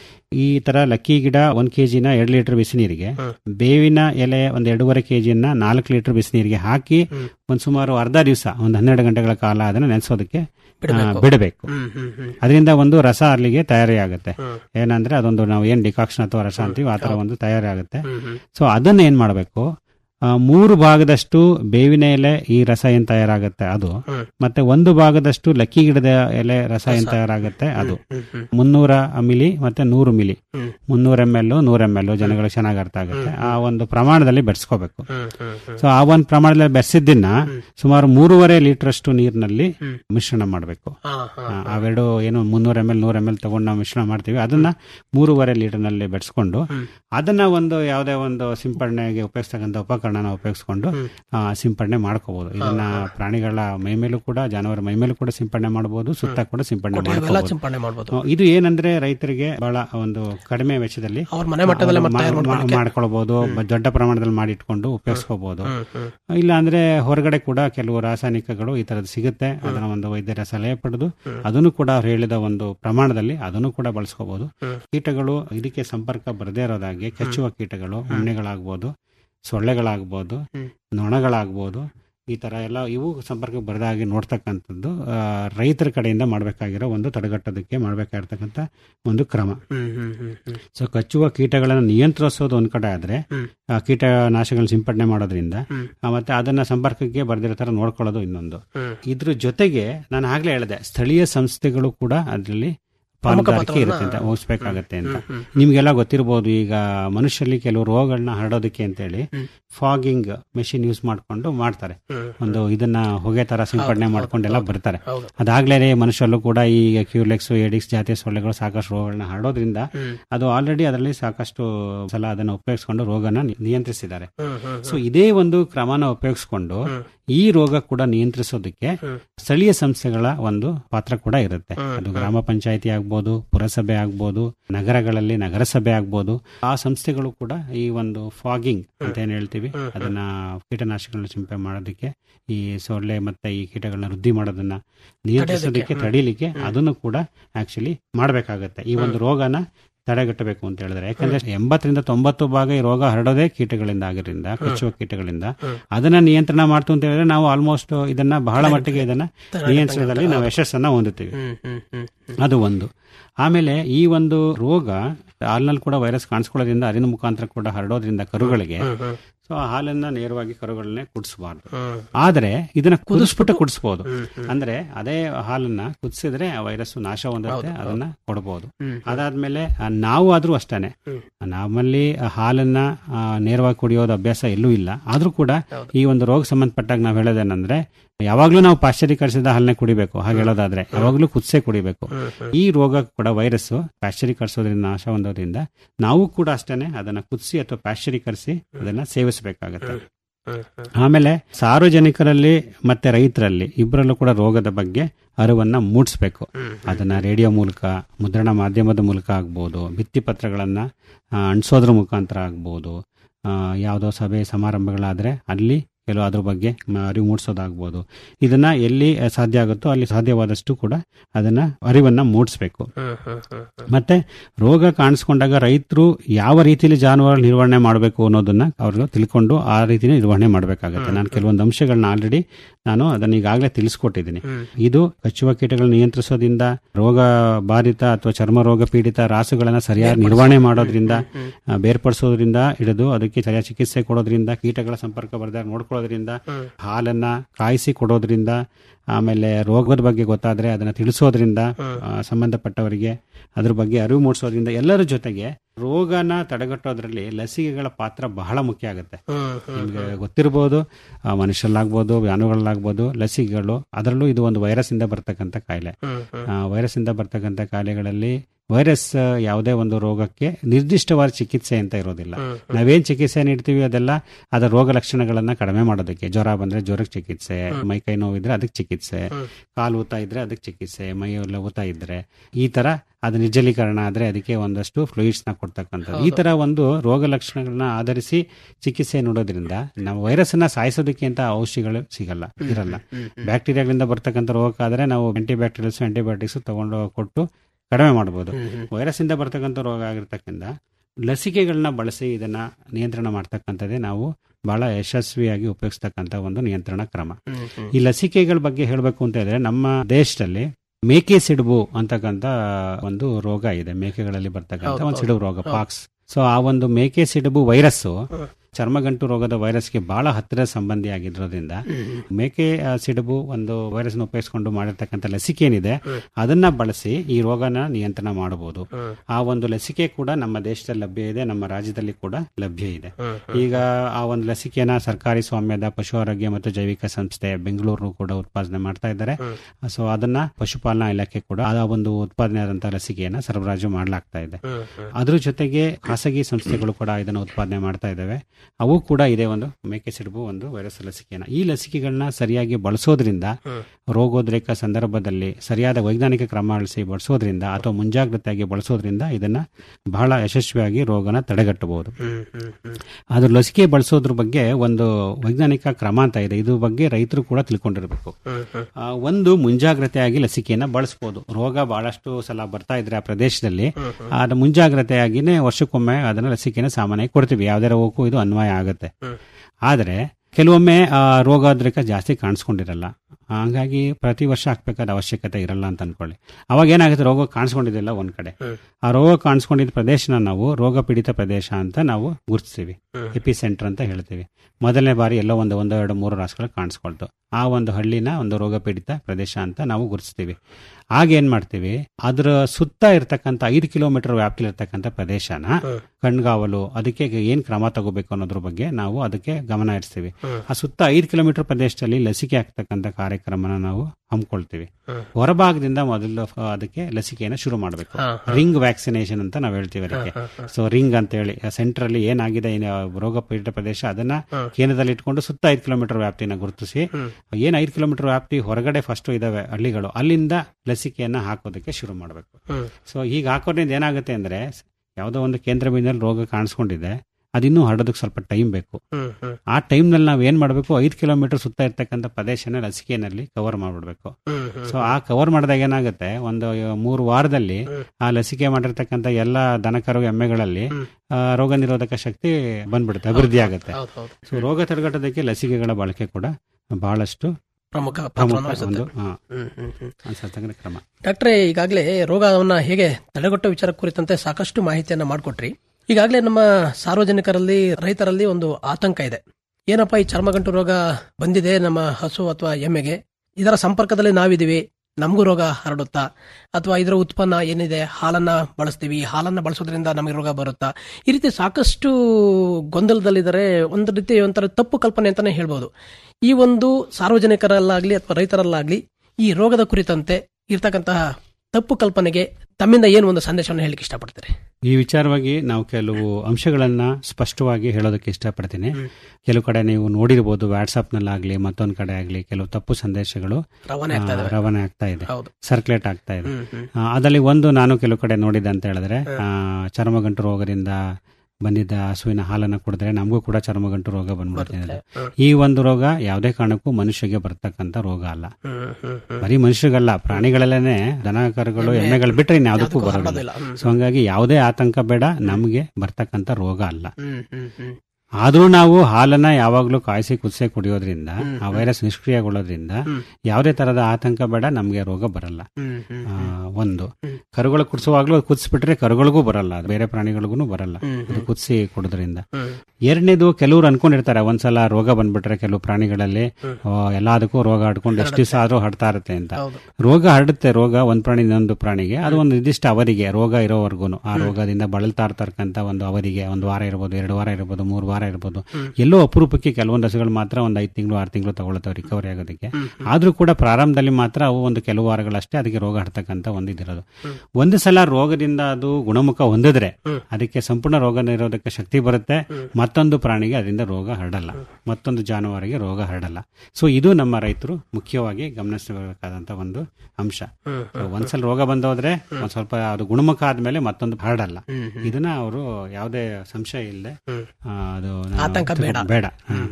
ಈ ತರ ಲಕ್ಕಿ ಗಿಡ ಒಂದ್ ಕೆಜಿನ ಎರಡು ಲೀಟರ್ ಬಿಸಿ ನೀರಿಗೆ ಬೇವಿನ ಎಲೆ ಒಂದ್ ಎರಡೂವರೆ ಕೆಜಿಯನ್ನ ನಾಲ್ಕು ಲೀಟರ್ ಬಿಸಿ ನೀರಿಗೆ ಹಾಕಿ ಒಂದ್ ಸುಮಾರು ಅರ್ಧ ದಿವಸ ಒಂದು ಹನ್ನೆರಡು ಗಂಟೆಗಳ ಕಾಲ ಅದನ್ನ ನೆನೆಸೋದಕ್ಕೆ ಬಿಡ್ಬೇಕು. ಬಿಡಬೇಕು ಹ್ಮ್, ಹ್ಮ್, ಹ್ಮ್. ಅದರಿಂದ ಒಂದು ರಸ ಅಲ್ಲಿಗೆ ತಯಾರಿ ಆಗುತ್ತೆ ಏನಂದ್ರೆ ಅದೊಂದು ನಾವು ಏನ್ ಡಿಕಾಕ್ಷನ್ ಅಥವಾ ರಸ ಅಂತೀವಿ ಆ ತರ ಒಂದು ತಯಾರಿ ಆಗುತ್ತೆ ಸೊ ಅದನ್ನ ಏನ್ ಮಾಡಬೇಕು ಮೂರು ಭಾಗದಷ್ಟು ಬೇವಿನ ಎಲೆ ಈ ರಸ ಏನ್ ತಯಾರಾಗುತ್ತೆ ಅದು ಮತ್ತೆ ಒಂದು ಭಾಗದಷ್ಟು ಲಕ್ಕಿ ಗಿಡದ ಎಲೆ ರಸ ಏನ್ ತಯಾರಾಗುತ್ತೆ ಅದು ಮುನ್ನೂರ ಮಿಲಿ ಮತ್ತೆ ನೂರು ಮಿಲಿ ಮುನ್ನೂರ ಎಮ್ ಎಲ್ ನೂರ ಎಮ್ ಎಲ್ ಜನಗಳಿಗೆ ಚೆನ್ನಾಗಿ ಅರ್ಥ ಆಗುತ್ತೆ ಆ ಒಂದು ಪ್ರಮಾಣದಲ್ಲಿ ಬೆರೆಸ್ಕೋಬೇಕು ಸೊ ಆ ಒಂದು ಪ್ರಮಾಣದಲ್ಲಿ ಬೆರೆಸಿದ್ದನ್ನ ಸುಮಾರು ಮೂರುವರೆ ಲೀಟರ್ ಅಷ್ಟು ನೀರಿನಲ್ಲಿ ಮಿಶ್ರಣ ಮಾಡಬೇಕು ಅವೆರಡು ಏನು ಮುನ್ನೂರ ಎಮ್ ಎಲ್ ನೂರ ಎಮ್ ಎಲ್ ತಗೊಂಡು ನಾವು ಮಿಶ್ರಣ ಮಾಡ್ತೀವಿ ಅದನ್ನ ಮೂರುವರೆ ಲೀಟರ್ ನಲ್ಲಿ ಬೆರೆಸ್ಕೊಂಡು ಅದನ್ನ ಒಂದು ಯಾವುದೇ ಒಂದು ಸಿಂಪಡಣೆಗೆ ಉಪಯೋಗಿಸ್ತಕ್ಕಂಥ ಉಪಕರಣನ ಉಪಯೋಗಿಸ್ಕೊಂಡು ಆ, ಸಿಂಪಡಣೆ ಮಾಡ್ಕೋಬಹುದು ಇದನ್ನ ಪ್ರಾಣಿಗಳ ಮೈ ಮೇಲೂ ಕೂಡ ಜಾನುವಾರು ಮೈ ಮೇಲೂ ಕೂಡ ಸಿಂಪಡಣೆ ಮಾಡಬಹುದು ಸುತ್ತ ಕೂಡ ಸಿಂಪಡಣೆ ಇವೆಲ್ಲ ಮಾಡ್ಕೋಬಹುದು ಸಿಂಪಡಣೆ ಮಾಡ್ಬೋದು ಆ, ಇದು ಏನಂದ್ರೆ ರೈತರಿಗೆ ಬಹಳ ಒಂದು ಕಡಿಮೆ ವೆಚ್ಚದಲ್ಲಿ ಅವ್ರ ಮನೆ ಮಟ್ಟದಲ್ಲೇ ಅವರು ಮತ್ತೆ ತಯಾರು ಮಾ- ಮಾಡ್ಕೊಳ್ಳಿಕ್ಕೆ. ಮಾಡ್ಕೊಳ್ಬಹುದು ದೊಡ್ಡ ಪ್ರಮಾಣದಲ್ಲಿ ಮಾಡಿಟ್ಕೊಂಡು ಉಪಯೋಗಿಸ್ಕೋಬಹುದು ಇಲ್ಲ ಅಂದ್ರೆ ಹೊರಗಡೆ ಕೂಡ ಕೆಲವು ರಾಸಾಯನಿಕಗಳು ಈ ತರದ್ ಸಿಗುತ್ತೆ ಅದನ್ನ ಒಂದು ವೈದ್ಯರ ಸಲಹೆ ಪಡೆದು ಅದನ್ನು ಕೂಡ ಅವ್ರು ಹೇಳಿದ ಒಂದು ಪ್ರಮಾಣದಲ್ಲಿ ಅದನ್ನು ಕೂಡ ಬಳಸ್ಕೋಬಹುದು ಕೀಟಗಳು ಇದಕ್ಕೆ ಸಂಪರ್ಕ ಬರದೇ ಇರೋದಾಗಿ ಕೆಚ್ಚುವ ಕೀಟಗಳು ಉಣ್ಣೆಗಳಾಗ್ಬೋದು ಸೊಳ್ಳೆಗಳಾಗ್ಬೋದು ನೊಣಗಳಾಗ್ಬೋದು ಈ ತರ ಎಲ್ಲ ಇವು ಸಂಪರ್ಕ ಬರದಾಗಿ ನೋಡ್ತಕ್ಕಂಥದ್ದು ಆ, ರೈತರ ಕಡೆಯಿಂದ ಮಾಡಬೇಕಾಗಿರೋ ಒಂದು ತಡೆಗಟ್ಟೋದಕ್ಕೆ ಮಾಡಬೇಕಾಗಿರ್ತಕ್ಕಂಥ ಒಂದು ಕ್ರಮ ಸೊ ಕಚ್ಚುವ ಕೀಟಗಳನ್ನು ನಿಯಂತ್ರಿಸೋದು ಒಂದ್ ಕಡೆ ಆದ್ರೆ ಆ, ಕೀಟನಾಶಕಗಳನ್ನ ಸಿಂಪಡಣೆ ಮಾಡೋದ್ರಿಂದ ಆ, ಮತ್ತೆ ಅದನ್ನ ಸಂಪರ್ಕಕ್ಕೆ ಬರ್ದಿರೋ ತರ ನೋಡ್ಕೊಳ್ಳೋದು ಇನ್ನೊಂದು ಇದ್ರ ಜೊತೆಗೆ ನಾನು ಆಗ್ಲೇ ಹೇಳಿದೆ ಸ್ಥಳೀಯ ಸಂಸ್ಥೆಗಳು ಕೂಡ ಅದರಲ್ಲಿ ಪ್ರಮುಖ ಪಾಲುದಾರಿಕೆ ಪಾತ್ರವನ್ನ ಇರುತ್ತೆ ಅಂತ ವಹಿಸ್ಬೇಕಾಗತ್ತೆ ಅಂತ ನಿಮ್ಗೆಲ್ಲ ಗೊತ್ತಿರಬಹುದು ಈಗ ಮನುಷ್ಯರಲ್ಲಿ ಕೆಲವು ರೋಗಗಳನ್ನ ಹರಡೋದಕ್ಕೆ ಅಂತೇಳಿ ಫಾಗಿಂಗ್ ಮೆಷಿನ್ ಯೂಸ್ ಮಾಡ್ಕೊಂಡು ಮಾಡ್ತಾರೆ ಒಂದು ಇದನ್ನ ಹೊಗೆ ತರ ಸಿಂಪಡಣೆ ಮಾಡ್ಕೊಂಡೆಲ್ಲ ಬರ್ತಾರೆ ಅದಾಗ್ಲೇ ಮನುಷ್ಯರಲ್ಲೂ ಕೂಡ ಈಗ ಕ್ಯೂಲೆಕ್ಸ್ ಎಡಿಕ್ಸ್ ಜಾತಿಯ ಸೊಳ್ಳೆಗಳು ಸಾಕಷ್ಟು ರೋಗಗಳನ್ನ ಹರಡೋದ್ರಿಂದ ಅದು ಆಲ್ರೆಡಿ ಅದರಲ್ಲಿ ಸಾಕಷ್ಟು ಸಲ ಅದನ್ನ ಉಪಯೋಗಿಸ್ಕೊಂಡು ರೋಗನ ನಿ- ನಿಯಂತ್ರಿಸಿದ್ದಾರೆ ಸೊ ಇದೇ ಒಂದು ಕ್ರಮನ ಉಪಯೋಗಿಸ್ಕೊಂಡು ಈ ರೋಗ ಕೂಡ ನಿಯಂತ್ರಿಸೋದಕ್ಕೆ ಸ್ಥಳೀಯ ಸಂಸ್ಥೆಗಳ ಒಂದು ಪಾತ್ರ ಕೂಡ ಇರುತ್ತೆ ಅದು ಗ್ರಾಮ ಪಂಚಾಯತಿ ಆಗ್ಬೋದು ಪುರಸಭೆ ಆಗ್ಬೋದು ನಗರಗಳಲ್ಲಿ ನಗರಸಭೆ ಆಗ್ಬೋದು ಆ ಸಂಸ್ಥೆಗಳು ಕೂಡ ಈ ಒಂದು ಫಾಗಿಂಗ್ ಅಂತ ಏನ್ ಹೇಳ್ತೀವಿ ಮಾಡಿರ್ತೀವಿ ಅದನ್ನ ಕೀಟನಾಶಕಗಳನ್ನ ಸಿಂಪೆ ಮಾಡೋದಕ್ಕೆ ಈ ಸೊಳ್ಳೆ ಮತ್ತೆ ಈ ಕೀಟಗಳನ್ನ ವೃದ್ಧಿ ಮಾಡೋದನ್ನ ನಿಯಂತ್ರಿಸೋದಕ್ಕೆ ಹ್ಮ್. ತಡೀಲಿಕ್ಕೆ ಅದನ್ನು ಕೂಡ ಆಕ್ಚುಲಿ ಮಾಡಬೇಕಾಗತ್ತೆ ಈ ಒಂದು ರೋಗನ ತಡೆಗಟ್ಟಬೇಕು ಅಂತ ಹೇಳಿದ್ರೆ ಯಾಕಂದ್ರೆ ಎಂಬತ್ತರಿಂದ ತೊಂಬತ್ತು ಭಾಗ ಈ ರೋಗ ಹರಡೋದೇ ಕೀಟಗಳಿಂದ ಆಗಿರೋದ್ರಿಂದ ಕಚ್ಚುವ ಕೀಟಗಳಿಂದ ಅದನ್ನ ನಿಯಂತ್ರಣ ಮಾಡ್ತು ಅಂತ ಹೇಳಿದ್ರೆ ನಾವು ಆಲ್ಮೋಸ್ಟ್ ಇದನ್ನ ಬಹಳ ಮಟ್ಟಿಗೆ ಇದನ್ನ ನಿಯಂತ್ರಣದಲ್ಲಿ ನಾವು ಯಶಸ್ಸನ್ನ ಹೊಂದುತ್ತೀವಿ ಅದು ಒಂದು ಆಮೇಲೆ ಈ ಒಂದು ರೋಗ ಹಾಲಿನಲ್ಲಿ ಕೂಡ ವೈರಸ್ ಕಾಣಿಸ್ಕೊಳ್ಳೋದ್ರಿಂದ ಅರಿನ ಮುಖಾಂತರ ಕೂಡ ಹರಡೋದ್ರಿಂದ ಕರುಗಳಿಗೆ ಸೊ ಆ ಹಾಲನ್ನ ನೇರವಾಗಿ ಕರುಗಳನ್ನೇ ಕುಡಿಸಬಾರ್ದು ಆದ್ರೆ ಇದನ್ನ ಕುದಿಸ್ಬಿಟ್ಟು ಕುಡಿಸ್ಬೋದು ಅಂದ್ರೆ ಅದೇ ಹಾಲನ್ನ ಕುದಿಸಿದ್ರೆ ಆ ವೈರಸ್ ನಾಶ ಹೊಂದುತ್ತೆ ಅದನ್ನ ಕೊಡಬಹುದು ಅದಾದ್ಮೇಲೆ ಆ, ನಾವು ಆದ್ರೂ ಅಷ್ಟೇನೆ ನಮ್ಮಲ್ಲಿ ಆ ಹಾಲನ್ನ ಆ, ನೇರವಾಗಿ ಕುಡಿಯೋದು ಅಭ್ಯಾಸ ಎಲ್ಲೂ ಇಲ್ಲ ಆದ್ರೂ ಕೂಡ ಈ ಒಂದು ರೋಗ ಸಂಬಂಧಪಟ್ಟಾಗ ನಾವು ಹೇಳೋದೇನಂದ್ರೆ ಯಾವಾಗ್ಲೂ ನಾವು ಪಾಶ್ಚರೀಕರಿಸಿದ ಹಾಲನ್ನೇ ಕುಡಿಬೇಕು ಹಾಗೆ ಹೇಳೋದಾದ್ರೆ ಯಾವಾಗ್ಲೂ ಕುದಿಸೇ ಕುಡಿಬೇಕು ಈ ರೋಗ ಕೂಡ ವೈರಸ್ ಪ್ಯಾಶ್ಚರೀಕರಿಸೋದ್ರಿಂದ ನಾಶ ಹೊಂದೋದ್ರಿಂದ ನಾವು ಕೂಡ ಅಷ್ಟೇನೆ ಅದನ್ನ ಕುದಿಸಿ ಅಥವಾ ಪ್ಯಾಶ್ಚರೀಕರಿಸಿ ಅದನ್ನ ಸೇವಿಸಬೇಕಾಗತ್ತೆ ಆಮೇಲೆ ಸಾರ್ವಜನಿಕರಲ್ಲಿ ಮತ್ತೆ ರೈತರಲ್ಲಿ ಇಬ್ಬರಲ್ಲೂ ಕೂಡ ರೋಗದ ಬಗ್ಗೆ ಅರಿವನ್ನ ಮೂಡಿಸ್ಬೇಕು ಅದನ್ನ ರೇಡಿಯೋ ಮೂಲಕ ಮುದ್ರಣ ಮಾಧ್ಯಮದ ಮೂಲಕ ಆಗ್ಬೋದು ಭಿತ್ತಿಪತ್ರಗಳನ್ನ ಆ, ಅಂಟಿಸೋದ್ರ ಮುಖಾಂತರ ಆಗ್ಬೋದು ಆ, ಯಾವುದೋ ಸಭೆ ಸಮಾರಂಭಗಳಾದ್ರೆ ಅಲ್ಲಿ ಕೆಲವು ಅದ್ರ ಬಗ್ಗೆ ಮ- ಅರಿವು ಮೂಡಿಸೋದಾಗ್ಬೋದು ಇದನ್ನ ಎಲ್ಲಿ ಆ, ಸಾಧ್ಯ ಆಗುತ್ತೋ ಅಲ್ಲಿ ಸಾಧ್ಯವಾದಷ್ಟು ಕೂಡ ಅದನ್ನ ಅರಿವನ್ನ ಮೂಡಿಸ್ಬೇಕು ಮತ್ತೆ ರೋಗ ಕಾಣಿಸ್ಕೊಂಡಾಗ ರೈತರು ಯಾವ ರೀತಿಯಲ್ಲಿ ಜಾನುವಾರು ನಿರ್ವಹಣೆ ಮಾಡಬೇಕು ಅನ್ನೋದನ್ನ ಅವರು ತಿಳ್ಕೊಂಡು ಆ ರೀತಿ ನಿರ್ವಹಣೆ ಮಾಡಬೇಕಾಗತ್ತೆ ನಾನು ಕೆಲವೊಂದು ಅಂಶಗಳನ್ನ ಆಲ್ರೆಡಿ ನಾನು ಅದನ್ನ ಈಗಾಗಲೇ ತಿಳಿಸ್ಕೊಟ್ಟಿದ್ದೀನಿ ಇದು ಕಚ್ಚುವ ಕೀಟಗಳನ್ನ ನಿಯಂತ್ರಿಸೋದ್ರಿಂದ ರೋಗ ಬಾಧಿತ ಅಥವಾ ಚರ್ಮ ರೋಗ ಪೀಡಿತ ರಾಸುಗಳನ್ನ ಸರಿಯಾಗಿ ನಿರ್ವಹಣೆ ಮಾಡೋದ್ರಿಂದ ಆ, ಬೇರ್ಪಡಿಸೋದ್ರಿಂದ ಹಿಡಿದು ಅದಕ್ಕೆ ಸರಿಯಾದ ಚಿಕಿತ್ಸೆ ಕೊಡೋದ್ರಿಂದ ಕೀಟಗಳ ಸಂಪರ್ಕ ಬರದಾಗ ನೋಡ್ಕೊಳ್ಳೋದ್ರಿಂದ ಹಾಲನ್ನ ಕಾಯಿಸಿ ಕೊಡೋದ್ರಿಂದ ಆಮೇಲೆ ರೋಗದ ಬಗ್ಗೆ ಗೊತ್ತಾದ್ರೆ ಅದನ್ನ ತಿಳಿಸೋದ್ರಿಂದ ಆ, ಸಂಬಂಧಪಟ್ಟವರಿಗೆ ಅದ್ರ ಬಗ್ಗೆ ಅರಿವು ಮೂಡಿಸೋದ್ರಿಂದ ಎಲ್ಲರ ಜೊತೆಗೆ ರೋಗನ ತಡೆಗಟ್ಟೋದ್ರಲ್ಲಿ ಲಸಿಕೆಗಳ ಪಾತ್ರ ಬಹಳ ಮುಖ್ಯ ಆಗುತ್ತೆ ನಿಮ್ಗೆ ಗೊತ್ತಿರಬಹುದು ಆ, ಮನುಷ್ಯರಲ್ಲಾಗ್ಬೋದು ವ್ಯಾನುಗಳಲ್ಲಾಗ್ಬೋದು ಲಸಿಕೆಗಳು ಅದರಲ್ಲೂ ಇದು ಒಂದು ವೈರಸ್ ಇಂದ ಬರ್ತಕ್ಕಂಥ ಕಾಯಿಲೆ ಆ, ವೈರಸ್ ಇಂದ ಬರ್ತಕ್ಕಂಥ ಕಾಯಿಲೆಗಳಲ್ಲಿ ವೈರಸ್ ಆ, ಯಾವುದೇ ಒಂದು ರೋಗಕ್ಕೆ ನಿರ್ದಿಷ್ಟವಾದ ಚಿಕಿತ್ಸೆ ಅಂತ ಇರೋದಿಲ್ಲ ನಾವೇನ್ ಚಿಕಿತ್ಸೆ ನೀಡ್ತೀವಿ ಅದೆಲ್ಲ ಅದರ ರೋಗ ಲಕ್ಷಣಗಳನ್ನ ಕಡಿಮೆ ಮಾಡೋದಕ್ಕೆ ಜ್ವರ ಬಂದ್ರೆ ಜ್ವರಕ್ಕೆ ಚಿಕಿತ್ಸೆ ಮೈ ಕೈ ನೋವಿದ್ರೆ ಅದಕ್ಕೆ ಚಿಕಿತ್ಸೆ ಕಾಲು ಊತ ಇದ್ರೆ ಅದಕ್ಕೆ ಚಿಕಿತ್ಸೆ ಮೈ ಎಲ್ಲ ಊತ ಇದ್ರೆ ಈ ತರ ಅದು ನಿರ್ಜಲೀಕರಣ ಆದ್ರೆ ಅದಕ್ಕೆ ಒಂದಷ್ಟು ಫ್ಲೂಯಿಡ್ಸ್ ನ ಕೊಡ್ತಕ್ಕಂಥದ್ದು ಈ ತರ ಒಂದು ರೋಗ ಲಕ್ಷಣಗಳನ್ನ ಆಧರಿಸಿ ಚಿಕಿತ್ಸೆ ನೋಡೋದ್ರಿಂದ ನಾವು ವೈರಸ್ ಅನ್ನ ಸಾಯಿಸೋದಕ್ಕೆ ಅಂತ ಔಷಧಿಗಳು ಸಿಗಲ್ಲ ಇರಲ್ಲ ಬ್ಯಾಕ್ಟೀರಿಯಾಗಳಿಂದ ಬರ್ತಕ್ಕಂಥ ರೋಗಕ್ಕಾದ್ರೆ ನಾವು ಆಂಟಿಬ್ಯಾಕ್ಟೀರಿಯಲ್ಸ್ ಆಂಟಿಬಯೋಟಿಕ್ಸ್ ತಗೊಂಡು ಕೊಟ್ಟು ಕಡಿಮೆ ಮಾಡಬಹುದು ವೈರಸ್ ಇಂದ ಬರ್ತಕ್ಕಂಥ ರೋಗ ಆಗಿರ್ತಕ್ಕಂಥ ಲಸಿಕೆಗಳನ್ನ ಬಳಸಿ ಇದನ್ನ ನಿಯಂತ್ರಣ ಮಾಡ್ತಕ್ಕಂಥದ್ದೇ ನಾವು ಬಹಳ ಯಶಸ್ವಿಯಾಗಿ ಉಪಯೋಗಿಸ್ತಕ್ಕಂಥ ಒಂದು ನಿಯಂತ್ರಣ ಕ್ರಮ ಈ ಲಸಿಕೆಗಳ ಬಗ್ಗೆ ಹೇಳಬೇಕು ಅಂತ ಹೇಳಿದ್ರೆ ನಮ್ಮ ದೇಶದಲ್ಲಿ ಮೇಕೆ ಸಿಡುಬು ಅಂತಕ್ಕಂಥ ಒಂದು ರೋಗ ಇದೆ ಮೇಕೆಗಳಲ್ಲಿ ಬರ್ತಕ್ಕಂಥ ಒಂದು ಸಿಡುಬು ರೋಗ ಪಾಕ್ಸ್ ಸೊ ಆ ಒಂದು ಮೇಕೆ ಸಿಡುಬು ವೈರಸ್ ಚರ್ಮಗಂಟು ರೋಗದ ವೈರಸ್ಗೆ ಬಹಳ ಹತ್ತಿರ ಸಂಬಂಧಿ ಆಗಿರೋದ್ರಿಂದ ಮೇಕೆ ಆ, ಸಿಡುಬು ಒಂದು ವೈರಸ್ ಉಪಯೋಗಿಸಿಕೊಂಡು ಮಾಡಿರ್ತಕ್ಕಂಥ ಲಸಿಕೆ ಏನಿದೆ ಅದನ್ನ ಬಳಸಿ ಈ ರೋಗನ ನಿಯಂತ್ರಣ ಮಾಡಬಹುದು ಆ ಒಂದು ಲಸಿಕೆ ಕೂಡ ನಮ್ಮ ದೇಶದಲ್ಲಿ ಲಭ್ಯ ಇದೆ ನಮ್ಮ ರಾಜ್ಯದಲ್ಲಿ ಕೂಡ ಲಭ್ಯ ಇದೆ ಈಗ ಆ ಒಂದು ಲಸಿಕೆನ ಸರ್ಕಾರಿ ಸ್ವಾಮ್ಯದ ಪಶು ಆರೋಗ್ಯ ಮತ್ತು ಜೈವಿಕ ಸಂಸ್ಥೆ ಬೆಂಗಳೂರು ಕೂಡ ಉತ್ಪಾದನೆ ಮಾಡ್ತಾ ಇದ್ದಾರೆ ಸೊ ಅದನ್ನ ಪಶುಪಾಲನಾ ಇಲಾಖೆ ಕೂಡ ಆ ಒಂದು ಉತ್ಪಾದನೆ ಆದಂತಹ ಲಸಿಕೆಯನ್ನ ಸರಬರಾಜು ಮಾಡಲಾಗ್ತಾ ಇದೆ ಅದ್ರ ಜೊತೆಗೆ ಖಾಸಗಿ ಸಂಸ್ಥೆಗಳು ಕೂಡ ಇದನ್ನು ಉತ್ಪಾದನೆ ಮಾಡ್ತಾ ಇದ್ದಾವೆ ಅವು ಕೂಡ ಇದೆ ಒಂದು ಮೇಕೆ ಸಿಡುಬು ಒಂದು ವೈರಸ್ ಲಸಿಕೆನ ಈ ಲಸಿಕೆಗಳನ್ನ ಸರಿಯಾಗಿ ಬಳಸೋದ್ರಿಂದ ರೋಗೋದ್ರೇಕ ಸಂದರ್ಭದಲ್ಲಿ ಸರಿಯಾದ ವೈಜ್ಞಾನಿಕ ಕ್ರಮ ಅಳಿಸಿ ಬಳಸೋದ್ರಿಂದ ಅಥವಾ ಮುಂಜಾಗ್ರತೆಯಾಗಿ ಬಳಸೋದ್ರಿಂದ ಇದನ್ನ ಬಹಳ ಯಶಸ್ವಿಯಾಗಿ ರೋಗನ ತಡೆಗಟ್ಟಬಹುದು ಅದ್ರ ಲಸಿಕೆ ಬಳಸೋದ್ರ ಬಗ್ಗೆ ಒಂದು ವೈಜ್ಞಾನಿಕ ಕ್ರಮ ಅಂತ ಇದೆ ಇದ್ರ ಬಗ್ಗೆ ರೈತರು ಕೂಡ ತಿಳ್ಕೊಂಡಿರ್ಬೇಕು ಆ, ಒಂದು ಮುಂಜಾಗ್ರತೆಯಾಗಿ ಲಸಿಕೆಯನ್ನ ಬಳಸಬಹುದು ರೋಗ ಬಹಳಷ್ಟು ಸಲ ಬರ್ತಾ ಇದ್ರೆ ಆ ಪ್ರದೇಶದಲ್ಲಿ ಅದ ಮುಂಜಾಗ್ರತೆಯಾಗಿನೇ ವರ್ಷಕ್ಕೊಮ್ಮೆ ಅದನ್ನ ಲಸಿಕೆನ ಸಾಮಾನ್ಯವಾಗಿ ಕೊಡ್ತೀವಿ ಯಾವುದೇ ರೋಗಕ್ಕೂ ಇದು ಅನ್ವಯ ಆಗುತ್ತೆ ಆದ್ರೆ ಕೆಲವೊಮ್ಮೆ ಆ ರೋಗಾದ್ರೇಕ ಜಾಸ್ತಿ ಕಾಣಿಸ್ಕೊಂಡಿರಲ್ಲ ಹಂಗಾಗಿ ಪ್ರತಿ ವರ್ಷ ಹಾಕ್ಬೇಕಾದ ಅವಶ್ಯಕತೆ ಇರಲ್ಲ ಅಂತ ಅನ್ಕೊಳ್ಳಿ ಅವಾಗ ಏನಾಗುತ್ತೆ ರೋಗ ಕಾಣಿಸ್ಕೊಂಡಿದ್ದಿಲ್ಲ ಒಂದ್ ಕಡೆ ಆ ರೋಗ ಕಾಣಿಸ್ಕೊಂಡಿದ್ದ ಪ್ರದೇಶನ ನಾವು ರೋಗ ಪೀಡಿತ ಪ್ರದೇಶ ಅಂತ ನಾವು ಗುರುತಿಸ್ತೀವಿ ಎಪಿ ಸೆಂಟರ್ ಅಂತ ಹೇಳ್ತೀವಿ ಮೊದಲನೇ ಬಾರಿ ಎಲ್ಲೋ ಒಂದು ಒಂದು ಎರಡು ಮೂರು ರಾಷ್ಟ್ರಗಳು ಕಾಣಿಸ್ಕೊಳ್ತು ಆ ಒಂದು ಹಳ್ಳಿನ ಒಂದು ರೋಗ ಪೀಡಿತ ಪ್ರದೇಶ ಅಂತ ನಾವು ಗುರುತಿಸ್ತೀವಿ ಆಗ ಏನ್ ಮಾಡ್ತೀವಿ ಅದ್ರ ಸುತ್ತ ಇರ್ತಕ್ಕಂಥ ಐದು ಕಿಲೋಮೀಟರ್ ವ್ಯಾಪ್ತಿಲಿ ಇರ್ತಕ್ಕಂಥ ಪ್ರದೇಶನ ಕಣ್ಗಾವಲು ಅದಕ್ಕೆ ಏನ್ ಕ್ರಮ ತಗೋಬೇಕು ಅನ್ನೋದ್ರ ಬಗ್ಗೆ ನಾವು ಅದಕ್ಕೆ ಗಮನ ಹರಿಸ್ತೀವಿ ಆ ಸುತ್ತ ಐದು ಕಿಲೋಮೀಟರ್ ಪ್ರದೇಶದಲ್ಲಿ ಲಸಿಕೆ ಹಾಕ್ತಕ್ಕಂಥ ಕಾರ್ಯಕ್ರಮನ ನಾವು ಹಮ್ಮಿಕೊಳ್ತೀವಿ ಹೊರಭಾಗದಿಂದ ಮೊದಲು ಅಹ್, ಅದಕ್ಕೆ ಲಸಿಕೆಯನ್ನು ಶುರು ಮಾಡಬೇಕು ರಿಂಗ್ ವ್ಯಾಕ್ಸಿನೇಷನ್ ಅಂತ ನಾವು ಹೇಳ್ತೀವಿ ಅದಕ್ಕೆ ಸೊ ರಿಂಗ್ ಅಂತ ಹೇಳಿ ಸೆಂಟರ್ ಅಲ್ಲಿ ಏನಾಗಿದೆ ಏನು ರೋಗ ಪೀಡಿತ ಪ್ರದೇಶ ಅದನ್ನ ಕೇಂದ್ರದಲ್ಲಿ ಇಟ್ಕೊಂಡು ಸುತ್ತ ಐದು ಕಿಲೋಮೀಟರ್ ವ್ಯಾಪ್ತಿನ ಗುರುತಿಸಿ ಏನ್ ಐದು ಕಿಲೋಮೀಟರ್ ವ್ಯಾಪ್ತಿ ಹೊರಗಡೆ ಫಸ್ಟ್ ಇದಾವೆ ಹಳ್ಳಿಗಳು ಅಲ್ಲಿಂದ ಲಸಿಕೆಯನ್ನ ಹಾಕೋದಕ್ಕೆ ಶುರು ಮಾಡಬೇಕು ಸೊ ಹೀಗೆ ಹಾಕೋದ್ರಿಂದ ಏನಾಗುತ್ತೆ ಅಂದ್ರೆ ಯಾವುದೋ ಒಂದು ಕೇಂದ್ರ ಬಿಂದಲ್ಲಿ ರೋಗ ಕಾಣಿಸ್ಕೊಂಡಿದೆ ಅದಿನ್ನೂ ಹರಡೋದಕ್ಕೆ ಸ್ವಲ್ಪ ಟೈಮ್ ಬೇಕು ಹ್ಮ್, ಹ್ಮ್. ಆ ಟೈಮ್ನಲ್ಲಿ ನಾವು ಏನ್ ಮಾಡಬೇಕು ಐದು ಕಿಲೋಮೀಟರ್ ಸುತ್ತ ಇರ್ತಕ್ಕಂಥ ಪ್ರದೇಶನ ಲಸಿಕೆನಲ್ಲಿ ಕವರ್ ಮಾಡ್ಬಿಡ್ಬೇಕು ಹ್ಮ್, ಹ್ಮ್, ಸೊ ಆ ಕವರ್ ಮಾಡಿದಾಗ ಏನಾಗುತ್ತೆ ಒಂದು ಮೂರು ವಾರದಲ್ಲಿ ಆ ಲಸಿಕೆ ಮಾಡಿರ್ತಕ್ಕಂಥ ಎಲ್ಲ ದನಕರು ಎಮ್ಮೆಗಳಲ್ಲಿ ಆ, ರೋಗ ನಿರೋಧಕ ಶಕ್ತಿ ಬಂದ್ಬಿಡುತ್ತೆ ಅಭಿವೃದ್ಧಿ ಆಗುತ್ತೆ ಹೌದು, ಹೌದು. ಸೊ ರೋಗ ತಡೆಗಟ್ಟೋದಕ್ಕೆ ಲಸಿಕೆಗಳ ಬಳಕೆ ಕೂಡ ಬಹಳಷ್ಟು ಪ್ರಮುಖ ಪ್ರಮುಖ ಪಾತ್ರವನ್ನು ವಹಿಸುತ್ತೆ. ಒಂದು ಹಾ, ಹ್ಮ್, ಹ್ಮ್, ಹ್ಮ್. ಅನ್ಸತಕ್ಕಂಥ ಕ್ರಮ ಡಾಕ್ಟ್ರೇ ಈಗಾಗಲೇ ರೋಗವನ್ನ ಹೇಗೆ ತಡೆಗಟ್ಟೋ ವಿಚಾರ ಕುರಿತಂತೆ ಸಾಕಷ್ಟು ಮಾಹಿತಿಯನ್ನ ಮಾಡಿಕೊಟ್ರಿ ಈಗಾಗಲೇ ನಮ್ಮ ಸಾರ್ವಜನಿಕರಲ್ಲಿ ರೈತರಲ್ಲಿ ಒಂದು ಆತಂಕ ಇದೆ ಏನಪ್ಪಾ ಈ ಚರ್ಮಗಂಟು ರೋಗ ಬಂದಿದೆ ನಮ್ಮ ಹಸು ಅಥವಾ ಎಮ್ಮೆಗೆ ಇದರ ಸಂಪರ್ಕದಲ್ಲಿ ನಾವಿದೀವಿ ನಮಗೂ ರೋಗ ಹರಡುತ್ತಾ ಅಥವಾ ಇದರ ಉತ್ಪನ್ನ ಏನಿದೆ ಹಾಲನ್ನ ಬಳಸ್ತೀವಿ ಹಾಲನ್ನ ಬಳಸೋದ್ರಿಂದ ನಮಗೆ ರೋಗ ಬರುತ್ತಾ ಈ ರೀತಿ ಸಾಕಷ್ಟು ಗೊಂದಲದಲ್ಲಿದ್ದಾರೆ ಒಂದು ರೀತಿ ಒಂಥರ ತಪ್ಪು ಕಲ್ಪನೆ ಅಂತಾನೆ ಹೇಳ್ಬೋದು ಈ ಒಂದು ಸಾರ್ವಜನಿಕರಲ್ಲಾಗ್ಲಿ ಅಥವಾ ರೈತರಲ್ಲಾಗ್ಲಿ ಈ ರೋಗದ ಕುರಿತಂತೆ ಇರ್ತಕ್ಕಂತಹ ತಪ್ಪು ಕಲ್ಪನೆಗೆ ತಮ್ಮಿಂದ ಏನು ಒಂದು ಸಂದೇಶವನ್ನು ಹೇಳಲಿಕ್ಕೆ ಇಷ್ಟಪಡ್ತೀರಿ ಈ ವಿಚಾರವಾಗಿ ನಾವು ಕೆಲವು ಅಂಶಗಳನ್ನ ಸ್ಪಷ್ಟವಾಗಿ ಹೇಳೋದಕ್ಕೆ ಇಷ್ಟಪಡ್ತೀನಿ ಕೆಲವು ಕಡೆ ನೀವು ನೋಡಿರ್ಬೋದು ವಾಟ್ಸ್ಆಪ್ ನಲ್ಲಾಗ್ಲಿ ಮತ್ತೊಂದು ಕಡೆ ಆಗ್ಲಿ ಕೆಲವು ತಪ್ಪು ಸಂದೇಶಗಳು ರವಾನೆ ಆಗ್ತಾ ಆ, ಇದಾವೆ. ರವಾನೆ ಆಗ್ತಾ ಇದೆ ಹೌದು. ಸರ್ಕ್ಯುಲೇಟ್ ಆಗ್ತಾ ಇದೆ ಹ್ಮ್, ಹ್ಮ್. ಆ, ಅದರಲ್ಲಿ ಒಂದು ನಾನು ಕೆಲವು ಕಡೆ ನೋಡಿದೆ ಅಂತ ಹೇಳಿದ್ರೆ ಆ, ಚರ್ಮಗಂಟು ರೋಗದಿಂದ ಬಂದಿದ್ದ ಹಸುವಿನ ಹಾಲನ್ನು ಕುಡಿದ್ರೆ ನಮಗೂ ಕೂಡ ಚರ್ಮಗಂಟು ರೋಗ ಬಂದ್ಬಿಡುತ್ತೆ ಅನ್ನೋದು. ಈ ಒಂದು ರೋಗ ಯಾವುದೇ ಕಾರಣಕ್ಕೂ ಮನುಷ್ಯಗೆ ಬರ್ತಕ್ಕಂಥ ರೋಗ ಅಲ್ಲ ಬರೀ ಮನುಷ್ಯರಿಗಲ್ಲ ಪ್ರಾಣಿಗಳಲ್ಲೇನೆ ದನ ಕರುಗಳು ಎಮ್ಮೆ, ಎಮ್ಮೆಗಳು ಬಿಟ್ರೆ ಇನ್ನು ಯಾವುದಕ್ಕೂ ಯಾವುದಕ್ಕೂ ಬರೋದಿಲ್ಲ ಹರಡೋದಿಲ್ಲ. ಹ್ಮ್. ಸೊ ಹಂಗಾಗಿ ಯಾವುದೇ ಆತಂಕ ಬೇಡ ನಮಗೆ ಬರ್ತಕ್ಕಂಥ ರೋಗ ಅಲ್ಲ ಹ್ಮ್, ಹ್ಮ್, ಹ್ಮ್. ಆದ್ರೂ ನಾವು ಹಾಲನ್ನ ಯಾವಾಗ್ಲೂ ಕಾಯಿಸಿ ಕುದಿಸಿ ಕುಡಿಯೋದ್ರಿಂದ ಆ ವೈರಸ್ ನಿಷ್ಕ್ರಿಯಗೊಳ್ಳೋದ್ರಿಂದ ಯಾವುದೇ ತರದ ಆತಂಕ ಬೇಡ ನಮಗೆ ರೋಗ ಬರಲ್ಲ ಹ್ಮ್, ಹ್ಮ್, ಆ, ಒಂದು ಕರುಗಳು ಕುಡಿಸುವಾಗ್ಲೂ ಕುದಿಸ್ಬಿಟ್ರೆ ಕರುಗಳಿಗೂ ಬರಲ್ಲ ಅದು ಬೇರೆ ಪ್ರಾಣಿಗಳಿಗೂ ಬರಲ್ಲ ಹ್ಮ್, ಅದು ಕುದಿಸಿ ಕುಡಿದ್ರಿಂದ ಹ್ಮ್. ಎರಡನೇದು ಕೆಲವ್ರು ಅನ್ಕೊಂಡಿರ್ತಾರೆ ಒಂದ್ಸಲ ರೋಗ ಬಂದ್ಬಿಟ್ರೆ ಕೆಲವು ಪ್ರಾಣಿಗಳಲ್ಲಿ ಓ, ಎಲ್ಲದಕ್ಕೂ ರೋಗ ಹಡ್ಕೊಂಡು ಎಷ್ಟು ದಿವಸ ಆದ್ರೂ ಹರಡ್ತಾ ಇರುತ್ತೆ ಅಂತ ಹೌದು. ರೋಗ ಹರಡುತ್ತೆ ರೋಗ ಒಂದ್ ಪ್ರಾಣಿ ಇನ್ನೊಂದು ಪ್ರಾಣಿಗೆ ಅದು ಒಂದು ನಿರ್ದಿಷ್ಟ ಅವಧಿಗೆ ರೋಗ ಇರೋವರೆಗೂ ಆ ರೋಗದಿಂದ ಬಳಲ್ತಾ ಇರ್ತಕ್ಕಂಥ ಒಂದು ಅವಧಿಗೆ ಒಂದು ವಾರ ಇರ್ಬೋದು ಎರಡು ವಾರ ಇರ್ಬೋದು ಮೂರು ವಾರ ಇರ್ಬೋದು ಎಲ್ಲೋ ಅಪರೂಪಕ್ಕೆ ಕೆಲವೊಂದು ಹಸುಗಳು ಮಾತ್ರ ಒಂದು ಐದು ತಿಂಗಳು ಆರು ತಿಂಗಳು ತಗೊಳ್ತಾವೆ ರಿಕವರಿ ಆಗೋದಕ್ಕೆ ಆದ್ರೂ ಕೂಡ ಪ್ರಾರಂಭದಲ್ಲಿ ಮಾತ್ರ ಅವು ಒಂದು ಕೆಲವು ವಾರಗಳಷ್ಟೇ ಅದಕ್ಕೆ ರೋಗ ಹರತಕ್ಕಂಥ ಒಂದು ಇದಿರೋದು ಒಂದು ಸಲ ರೋಗದಿಂದ ಅದು ಗುಣಮುಖ ಹೊಂದಿದ್ರೆ ಅದಕ್ಕೆ ಸಂಪೂರ್ಣ ರೋಗ ನಿರೋಧಕ ಶಕ್ತಿ ಬರುತ್ತೆ ಮತ್ತೊಂದು ಪ್ರಾಣಿಗೆ ಅದರಿಂದ ರೋಗ ಹರಡಲ್ಲ ಮತ್ತೊಂದು ಜಾನುವಾರಿಗೆ ರೋಗ ಹರಡಲ್ಲ ಸೊ ಇದು ನಮ್ಮ ರೈತರು ಮುಖ್ಯವಾಗಿ ಗಮನಿಸಬೇಕಾದಂತ ಒಂದು ಅಂಶ So, ಒಂದ್ಸಲ ರೋಗ ಬಂದೋದ್ರೆ ಒಂದ್ ಸ್ವಲ್ಪ ಅದು ಗುಣಮುಖ ಆದ್ಮೇಲೆ ಮತ್ತೊಂದು ಹರಡಲ್ಲ ಇದನ್ನ ಅವರು ಯಾವುದೇ ಸಂಶಯ ಇಲ್ಲದೆ ಅದು ನಾವು ಆತಂಕ ಬೇಡ. ಬೇಡ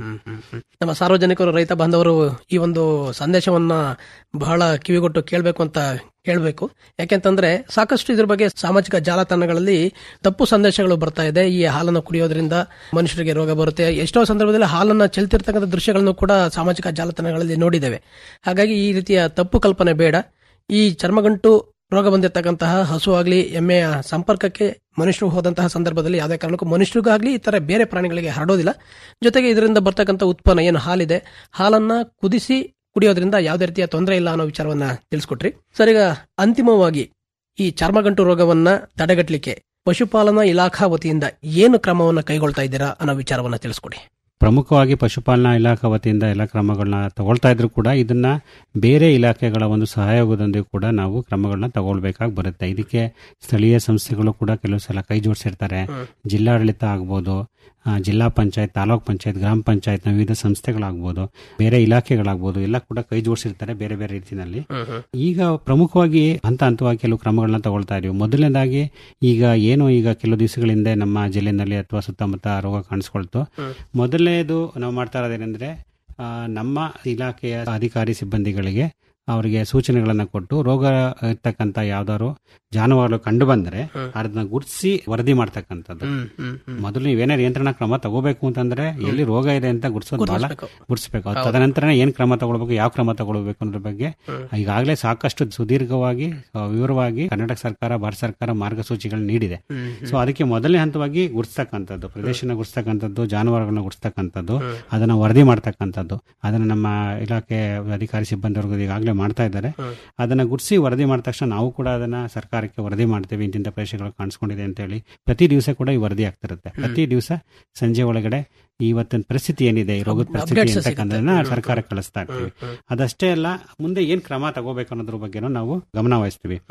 ನಮ್ಮ ಸಾರ್ವಜನಿಕರು ರೈತ ಬಾಂಧವರು ಈ ಒಂದು ಸಂದೇಶವನ್ನ ಬಹಳ ಕಿವಿಗೊಟ್ಟು ಕೇಳಬೇಕು ಅಂತ ಹೇಳ್ಬೇಕು ಯಾಕೆಂತಂದ್ರೆ ಸಾಕಷ್ಟು ಇದ್ರ ಬಗ್ಗೆ ಸಾಮಾಜಿಕ ಜಾಲತಾಣಗಳಲ್ಲಿ ತಪ್ಪು ಸಂದೇಶಗಳು ಬರ್ತಾ ಇದೆ ಈ ಹಾಲನ್ನು ಕುಡಿಯೋದ್ರಿಂದ ಮನುಷ್ಯರಿಗೆ ರೋಗ ಬರುತ್ತೆ ಎಷ್ಟೋ ಸಂದರ್ಭದಲ್ಲಿ ಹಾಲನ್ನ ಚೆಲ್ತಿರ್ತಕ್ಕಂಥ ದೃಶ್ಯಗಳನ್ನು ಕೂಡ ಸಾಮಾಜಿಕ ಜಾಲತಾಣಗಳಲ್ಲಿ ನೋಡಿದ್ದೇವೆ ಹಾಗಾಗಿ ಈ ರೀತಿಯ ತಪ್ಪು ಕಲ್ಪನೆ ಬೇಡ ಈ ಚರ್ಮಗಂಟು ರೋಗ ಬಂದಿರತಕ್ಕಂತಹ ಹಸು ಆಗ್ಲಿ ಎಮ್ಮೆಯ ಸಂಪರ್ಕಕ್ಕೆ ಮನುಷ್ಯರು ಹೋದಂತಹ ಸಂದರ್ಭದಲ್ಲಿ ಯಾವುದೇ ಕಾರಣಕ್ಕೂ ಮನುಷ್ಯರಿಗಾಗ್ಲಿ ಇತರ ಬೇರೆ ಪ್ರಾಣಿಗಳಿಗೆ ಹರಡೋದಿಲ್ಲ ಜೊತೆಗೆ ಇದರಿಂದ ಬರ್ತಕ್ಕಂಥ ಉತ್ಪನ್ನ ಏನು ಹಾಲಿದೆ ಹಾಲನ್ನ ಕುದಿಸಿ ಕುಡಿಯೋದ್ರಿಂದ ಯಾವುದೇ ರೀತಿಯ ತೊಂದರೆ ಇಲ್ಲ ಅನ್ನೋ ವಿಚಾರವನ್ನ ತಿಳಿಸ್ಕೊಟ್ರಿ ಸರ್ ಈಗ ಅಂತಿಮವಾಗಿ ಈ ಚರ್ಮಗಂಟು ರೋಗವನ್ನ ತಡೆಗಟ್ಟಲಿಕ್ಕೆ ಪಶುಪಾಲನಾ ಇಲಾಖಾ ವತಿಯಿಂದ ಏನು ಕ್ರಮವನ್ನ ಕೈಗೊಳ್ತಾ ಇದ್ದೀರಾ ಅನ್ನೋ ವಿಚಾರವನ್ನ ತಿಳಿಸ್ಕೊಡಿ ಪ್ರಮುಖವಾಗಿ ಪಶುಪಾಲನಾ ಇಲಾಖೆ ವತಿಯಿಂದ ಎಲ್ಲ ಕ್ರಮಗಳನ್ನ ತಗೊಳ್ತಾ ಇದ್ರು ಕೂಡ ಇದನ್ನ ಬೇರೆ ಇಲಾಖೆಗಳ ಒಂದು ಸಹಯೋಗದೊಂದಿಗೆ ಕೂಡ ನಾವು ಕ್ರಮಗಳನ್ನ ತಗೊಳ್ಬೇಕಾಗಿ ಬರುತ್ತೆ ಇದಕ್ಕೆ ಸ್ಥಳೀಯ ಸಂಸ್ಥೆಗಳು ಕೂಡ ಕೆಲವು ಸಲ ಕೈ ಜೋಡಿಸಿರ್ತಾರೆ ಜಿಲ್ಲಾಡಳಿತ ಆಗ್ಬೋದು ಆ, ಜಿಲ್ಲಾ ಪಂಚಾಯತ್ ತಾಲೂಕ್ ಪಂಚಾಯತ್ ಗ್ರಾಮ ಪಂಚಾಯತ್ ವಿವಿಧ ಸಂಸ್ಥೆಗಳಾಗ್ಬೋದು ಬೇರೆ ಇಲಾಖೆಗಳಾಗ್ಬೋದು ಎಲ್ಲ ಕೂಡ ಕೈ ಜೋಡಿಸಿರ್ತಾರೆ ಬೇರೆ ಬೇರೆ ರೀತಿಯಲ್ಲಿ ಈಗ ಪ್ರಮುಖವಾಗಿ ಹಂತ ಹಂತವಾಗಿ ಕೆಲವು ಕ್ರಮಗಳನ್ನ ತಗೊಳ್ತಾ ಇದೀವಿ ಮೊದಲನೇದಾಗಿ ಈಗ ಏನು ಈಗ ಕೆಲವು ದಿವಸಗಳ ಹಿಂದೆ ನಮ್ಮ ಜಿಲ್ಲೆನಲ್ಲಿ ಅಥವಾ ಸುತ್ತಮುತ್ತ ರೋಗ ಕಾಣಿಸ್ಕೊಳ್ತು ಮೊದಲನೇದು ನಾವು ಮಾಡ್ತಾ ಇರೋದೇನೆಂದ್ರೆ ಆ, ನಮ್ಮ ಇಲಾಖೆಯ ಅಧಿಕಾರಿ ಸಿಬ್ಬಂದಿಗಳಿಗೆ ಅವರಿಗೆ ಸೂಚನೆಗಳನ್ನ ಕೊಟ್ಟು ರೋಗ ಇರ್ತಕ್ಕಂಥ ಯಾವ್ದಾದ್ರು ಜಾನುವಾರು ಕಂಡು ಬಂದ್ರೆ ಅದನ್ನ ಗುರುತಿಸಿ ವರದಿ ಮಾಡ್ತಕ್ಕಂಥದ್ದು ಮೊದಲು ನೀವೇನೇ ನಿಯಂತ್ರಣ ಕ್ರಮ ತಗೋಬೇಕು ಅಂತಂದ್ರೆ ಎಲ್ಲಿ ರೋಗ ಇದೆ ಅಂತ ಗುರ್ಸೋದು ಬಹಳ ಗುರ್ಸ್ಬೇಕು ಅದು ತದನಂತರ ಏನ್ ಕ್ರಮ ತಗೊಳ್ಬೇಕು ಯಾವ ಕ್ರಮ ತಗೊಳ್ಬೇಕು ಅನ್ನೋದ್ರ ಬಗ್ಗೆ ಈಗಾಗಲೇ ಸಾಕಷ್ಟು ಸುದೀರ್ಘವಾಗಿ ಆ, ವಿವರವಾಗಿ ಕರ್ನಾಟಕ ಸರ್ಕಾರ ಭಾರತ ಸರ್ಕಾರ ಮಾರ್ಗಸೂಚಿಗಳನ್ನ ನೀಡಿದೆ ಸೊ ಅದಕ್ಕೆ ಮೊದಲನೇ ಹಂತವಾಗಿ ಗುರ್ಸ್ತಕ್ಕಂಥದ್ದು ಪ್ರದೇಶನ ಗುರ್ಸ್ತಕ್ಕಂಥದ್ದು ಜಾನುವಾರುಗಳನ್ನ ಗುರ್ಸ್ತಕ್ಕಂಥದ್ದು ಅದನ್ನ ವರದಿ ಮಾಡ್ತಕ್ಕಂಥದ್ದು ಅದನ್ನ ನಮ್ಮ ಇಲಾಖೆ ಅಧಿಕಾರಿ ಸಿಬ್ಬಂದಿ ವರ್ಗ ಈಗಾಗಲೇ ಮಾಡ್ತಾ ಇದ್ದಾರೆ ಅದನ್ನ ಗುರ್ಸಿ ವರದಿ ಮಾಡಿದ ತಕ್ಷಣ ನಾವು ಕೂಡ ಅದನ್ನ ಸರ್ಕಾರಕ್ಕೆ ವರದಿ ಮಾಡ್ತೇವೆ ಇಂತಿಂಥ ಪ್ರದೇಶಗಳು ಕಾಣಿಸ್ಕೊಂಡಿದೆ ಅಂತ ಹೇಳಿ ಪ್ರತಿ ದಿವಸ ಕೂಡ ಈ ವರದಿ ಆಗ್ತಿರುತ್ತೆ ಪ್ರತಿ ದಿವಸ ಸಂಜೆ ಒಳಗಡೆ ಇವತ್ತಿನ ಪರಿಸ್ಥಿತಿ ಏನಿದೆ ಈ ರೋಗದ ಪರಿಸ್ಥಿತಿ Updates ಅಂತಕ್ಕಂಥದ್ದನ್ನ ಸಿಗುತ್ತೆ. ಸರ್ಕಾರ ಕಳಿಸ್ತಾ ಇರ್ತೀವಿ ಅದಷ್ಟೇ ಅಲ್ಲ ಮುಂದೆ ಏನ್ ಕ್ರಮ ತಗೋಬೇಕು ಅನ್ನೋದ್ರ ಬಗ್ಗೆನೂ ನಾವು ಗಮನ ವಹಿಸ್ತೀವಿ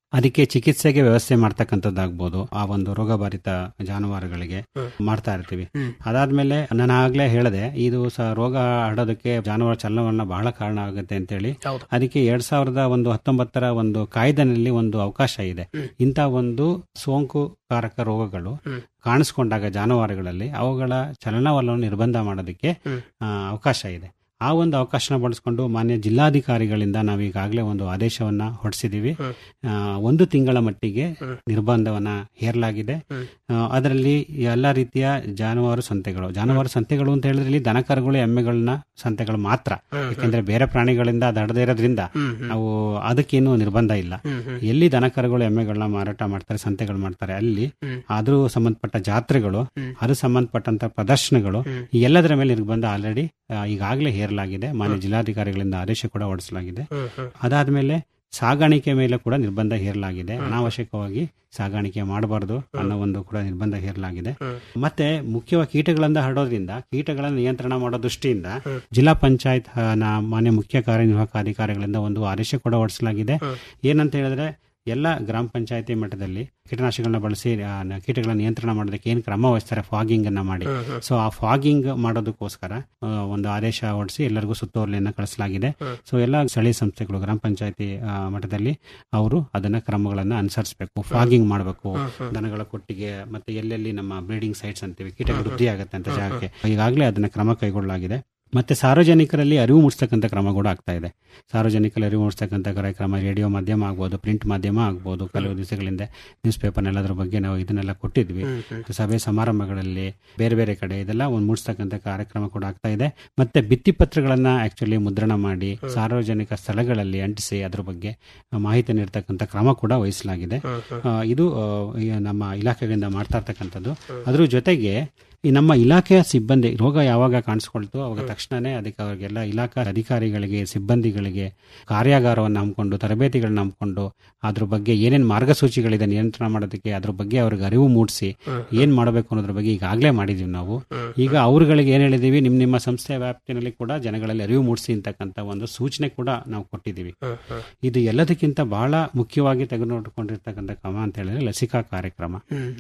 ಅದಕ್ಕೆ ಚಿಕಿತ್ಸೆಗೆ ವ್ಯವಸ್ಥೆ ಮಾಡ್ತಕ್ಕಂಥದ್ದಾಗ್ಬೋದು ಆ ಒಂದು ರೋಗಬಾರಿತ ಜಾನುವಾರುಗಳಿಗೆ ಮಾಡ್ತಾ ಇರ್ತೀವಿ ಅದಾದ್ಮೇಲೆ ನಾನು ಆಗ್ಲೇ ಹೇಳಿದೆ ಇದು ಸಹ ರೋಗ ಹರಡೋದಕ್ಕೆ ಜಾನುವಾರು ಚಲನವಲನ ಬಹಳ ಕಾರಣ ಆಗುತ್ತೆ ಅಂತೇಳಿ ಅದಕ್ಕೆ ಎರಡ್ ಸಾವಿರದ ಒಂದು ಹತ್ತೊಂಬತ್ತರ ಒಂದು ಕಾಯ್ದೆನಲ್ಲಿ ಒಂದು ಅವಕಾಶ ಇದೆ ಇಂಥ ಒಂದು ಸೋಂಕು ಕಾರಕ ರೋಗಗಳು ಕಾಣಿಸ್ಕೊಂಡಾಗ ಜಾನುವಾರುಗಳಲ್ಲಿ ಅವುಗಳ ಚಲನವಲನ ನಿರ್ಬಂಧ ಮಾಡೋದಕ್ಕೆ ಆ, ಅವಕಾಶ ಇದೆ ಆ ಒಂದು ಅವಕಾಶನ ಬಳಸ್ಕೊಂಡು ಮಾನ್ಯ ಜಿಲ್ಲಾಧಿಕಾರಿಗಳಿಂದ ನಾವು ಈಗಾಗಲೇ ಒಂದು ಆದೇಶವನ್ನ ಹೊರಡಿಸಿದೀವಿ ಆ, ಒಂದು ತಿಂಗಳ ಮಟ್ಟಿಗೆ ನಿರ್ಬಂಧವನ್ನ ಹೇರಲಾಗಿದೆ ಆ, ಅದರಲ್ಲಿ ಎಲ್ಲ ರೀತಿಯ ಜಾನುವಾರು ಸಂತೆಗಳು ಜಾನುವಾರು ಸಂತೆಗಳು ಅಂತ ಹೇಳಿದ್ರೆ ಇಲ್ಲಿ ದನಕರುಗಳು ಎಮ್ಮೆಗಳನ್ನ ಸಂತೆಗಳು ಮಾತ್ರ ಯಾಕಂದ್ರೆ ಬೇರೆ ಪ್ರಾಣಿಗಳಿಂದ ಅದು ಹರಡದೇ ಇರೋದ್ರಿಂದ ನಾವು ಅದಕ್ಕೇನು ನಿರ್ಬಂಧ ಇಲ್ಲ ಎಲ್ಲಿ ದನಕರುಗಳು ಎಮ್ಮೆಗಳನ್ನ ಮಾರಾಟ ಮಾಡ್ತಾರೆ ಸಂತೆಗಳು ಮಾಡ್ತಾರೆ ಅಲ್ಲಿ ಅದ್ರ ಸಂಬಂಧಪಟ್ಟ ಜಾತ್ರೆಗಳು ಅದು ಸಂಬಂಧಪಟ್ಟಂತ ಪ್ರದರ್ಶನಗಳು ಈ ಎಲ್ಲದರ ಮೇಲೆ ನಿರ್ಬಂಧ ಆಲ್ರೆಡಿ ಈಗಾಗಲೇ ಹೇರಲಾಗಿದೆ ಮಾನ್ಯ ಜಿಲ್ಲಾಧಿಕಾರಿಗಳಿಂದ ಆದೇಶ ಕೂಡ ಹೊರಡಿಸಲಾಗಿದೆ ಅದಾದ್ಮೇಲೆ ಸಾಗಾಣಿಕೆ ಮೇಲೆ ಕೂಡ ನಿರ್ಬಂಧ ಹೇರಲಾಗಿದೆ ಅನಾವಶ್ಯಕವಾಗಿ ಸಾಗಾಣಿಕೆ ಮಾಡಬಾರದು ಅನ್ನೋ ಒಂದು ಕೂಡ ನಿರ್ಬಂಧ ಹೇರಲಾಗಿದೆ ಮತ್ತೆ ಮುಖ್ಯವಾಗಿ ಕೀಟಗಳಿಂದ ಹರಡೋದ್ರಿಂದ ಕೀಟಗಳನ್ನು ನಿಯಂತ್ರಣ ಮಾಡೋ ದೃಷ್ಟಿಯಿಂದ ಜಿಲ್ಲಾ ಪಂಚಾಯತ್ ಆ, ನ ಮಾನ್ಯ ಮುಖ್ಯ ಕಾರ್ಯನಿರ್ವಾಹಕ ಅಧಿಕಾರಿಗಳಿಂದ ಒಂದು ಆದೇಶ ಕೂಡ ಹೊರಡಿಸಲಾಗಿದೆ ಏನಂತ ಹೇಳಿದ್ರೆ ಎಲ್ಲ ಗ್ರಾಮ ಪಂಚಾಯತಿ ಮಟ್ಟದಲ್ಲಿ ಕೀಟನಾಶಕಗಳನ್ನ ಬಳಸಿ ಆ, ನ- ಕೀಟಗಳ ನಿಯಂತ್ರಣ ಮಾಡೋದಕ್ಕೆ ಏನು ಕ್ರಮ ವಹಿಸ್ತಾರೆ ಫಾಗಿಂಗ್ ಅನ್ನ ಮಾಡಿ ಸೊ ಆ ಫಾಗಿಂಗ್ ಮಾಡೋದಕ್ಕೋಸ್ಕರ ಆ, ಒಂದು ಆದೇಶ ಹೊರಡಿಸಿ ಎಲ್ಲರಿಗೂ ಸುತ್ತೋಲೆಯನ್ನ ಕಳಿಸಲಾಗಿದೆ ಸೊ ಎಲ್ಲ ಸ್ಥಳೀಯ ಸಂಸ್ಥೆಗಳು ಗ್ರಾಮ ಪಂಚಾಯತಿ ಮಟ್ಟದಲ್ಲಿ ಅವರು ಅದನ್ನ ಕ್ರಮಗಳನ್ನ ಅನುಸರಿಸಬೇಕು ಫಾಗಿಂಗ್ ಮಾಡಬೇಕು ದನಗಳ ಕೊಟ್ಟಿಗೆ ಮತ್ತೆ ಎಲ್ಲೆಲ್ಲಿ ನಮ್ಮ ಬ್ರೀಡಿಂಗ್ ಸೈಟ್ಸ್ ಅಂತೀವಿ ಕೀಟಗಳು ವೃದ್ಧಿ ಆಗುತ್ತೆ ಅಂತ ಜಾಗಕ್ಕೆ ಈಗಾಗಲೇ ಅದನ್ನ ಕ್ರಮ ಕೈಗೊಳ್ಳಲಾಗಿದೆ ಮತ್ತೆ ಸಾರ್ವಜನಿಕರಲ್ಲಿ ಅರಿವು ಮೂಡಿಸ್ತಕ್ಕಂಥ ಕ್ರಮ ಕೂಡ ಆಗ್ತಾ ಇದೆ ಸಾರ್ವಜನಿಕರಲ್ಲಿ ಅರಿವು ಮೂಡಿಸ್ತಕ್ಕಂಥ ಕಾರ್ಯಕ್ರಮ ರೇಡಿಯೋ ಮಾಧ್ಯಮ ಆಗ್ಬೋದು ಪ್ರಿಂಟ್ ಮಾಧ್ಯಮ ಆಗ್ಬೋದು ಕೆಲವು ದಿವಸಗಳಿಂದ ನ್ಯೂಸ್ ಪೇಪರ್ ಎಲ್ಲದ್ರ ಬಗ್ಗೆ ನಾವು ಇದನ್ನೆಲ್ಲ ಕೊಟ್ಟಿದ್ವಿ ಸಭೆ ಸಮಾರಂಭಗಳಲ್ಲಿ ಬೇರೆ ಬೇರೆ ಕಡೆ ಇದೆಲ್ಲ ಒಂದು ಮೂಡಿಸ್ತಕ್ಕಂಥ ಕಾರ್ಯಕ್ರಮ ಕೂಡ ಆಗ್ತಾ ಇದೆ ಮತ್ತೆ ಭಿತ್ತಿಪತ್ರಗಳನ್ನ ಆಕ್ಚುಲಿ ಮುದ್ರಣ ಮಾಡಿ ಸಾರ್ವಜನಿಕ ಸ್ಥಳಗಳಲ್ಲಿ ಅಂಟಿಸಿ ಅದ್ರ ಬಗ್ಗೆ ಮಾಹಿತಿ ನೀಡ್ತಕ್ಕಂಥ ಕ್ರಮ ಕೂಡ ವಹಿಸಲಾಗಿದೆ ಆ, ಇದು ಆ, ಈ ನಮ್ಮ ಇಲಾಖೆಗಳಿಂದ ಮಾಡ್ತಾ ಇರ್ತಕ್ಕಂಥದ್ದು ಅದ್ರ ಜೊತೆಗೆ ಈ ನಮ್ಮ ಇಲಾಖೆಯ ಸಿಬ್ಬಂದಿ ರೋಗ ಯಾವಾಗ ಕಾಣಿಸ್ಕೊಳ್ತು ಅವಾಗ ತಕ್ಷಣನೇ ಅದಕ್ಕೆ ಅವರಿಗೆಲ್ಲ ಇಲಾಖಾ ಅಧಿಕಾರಿಗಳಿಗೆ ಸಿಬ್ಬಂದಿಗಳಿಗೆ ಕಾರ್ಯಾಗಾರವನ್ನು ಹಮ್ಮಿಕೊಂಡು ತರಬೇತಿಗಳನ್ನ ಹಮ್ಮಿಕೊಂಡು ಅದ್ರ ಬಗ್ಗೆ ಏನೇನು ಮಾರ್ಗಸೂಚಿಗಳಿದೆ ನಿಯಂತ್ರಣ ಮಾಡೋದಕ್ಕೆ ಅದ್ರ ಬಗ್ಗೆ ಅವ್ರಿಗೆ ಅರಿವು ಮೂಡಿಸಿ ಏನ್ ಮಾಡಬೇಕು ಅನ್ನೋದ್ರ ಬಗ್ಗೆ ಈಗಾಗಲೇ ಮಾಡಿದೀವಿ ನಾವು ಈಗ ಅವ್ರುಗಳಿಗೆ ಏನ್ ಹೇಳಿದೀವಿ ನಿಮ್ ನಿಮ್ಮ ಸಂಸ್ಥೆಯ ವ್ಯಾಪ್ತಿನಲ್ಲಿ ಕೂಡ ಜನಗಳಲ್ಲಿ ಅರಿವು ಮೂಡಿಸಿ ಅಂತಕ್ಕಂಥ ಒಂದು ಸೂಚನೆ ಕೂಡ ನಾವು ಕೊಟ್ಟಿದ್ದೀವಿ ಇದು ಎಲ್ಲದಕ್ಕಿಂತ ಬಹಳ ಮುಖ್ಯವಾಗಿ ತೆಗೆದುಕೊಂಡಿರ್ತಕ್ಕಂಥ ಕ್ರಮ ಅಂತ ಹೇಳಿದ್ರೆ ಲಸಿಕಾ ಕಾರ್ಯಕ್ರಮ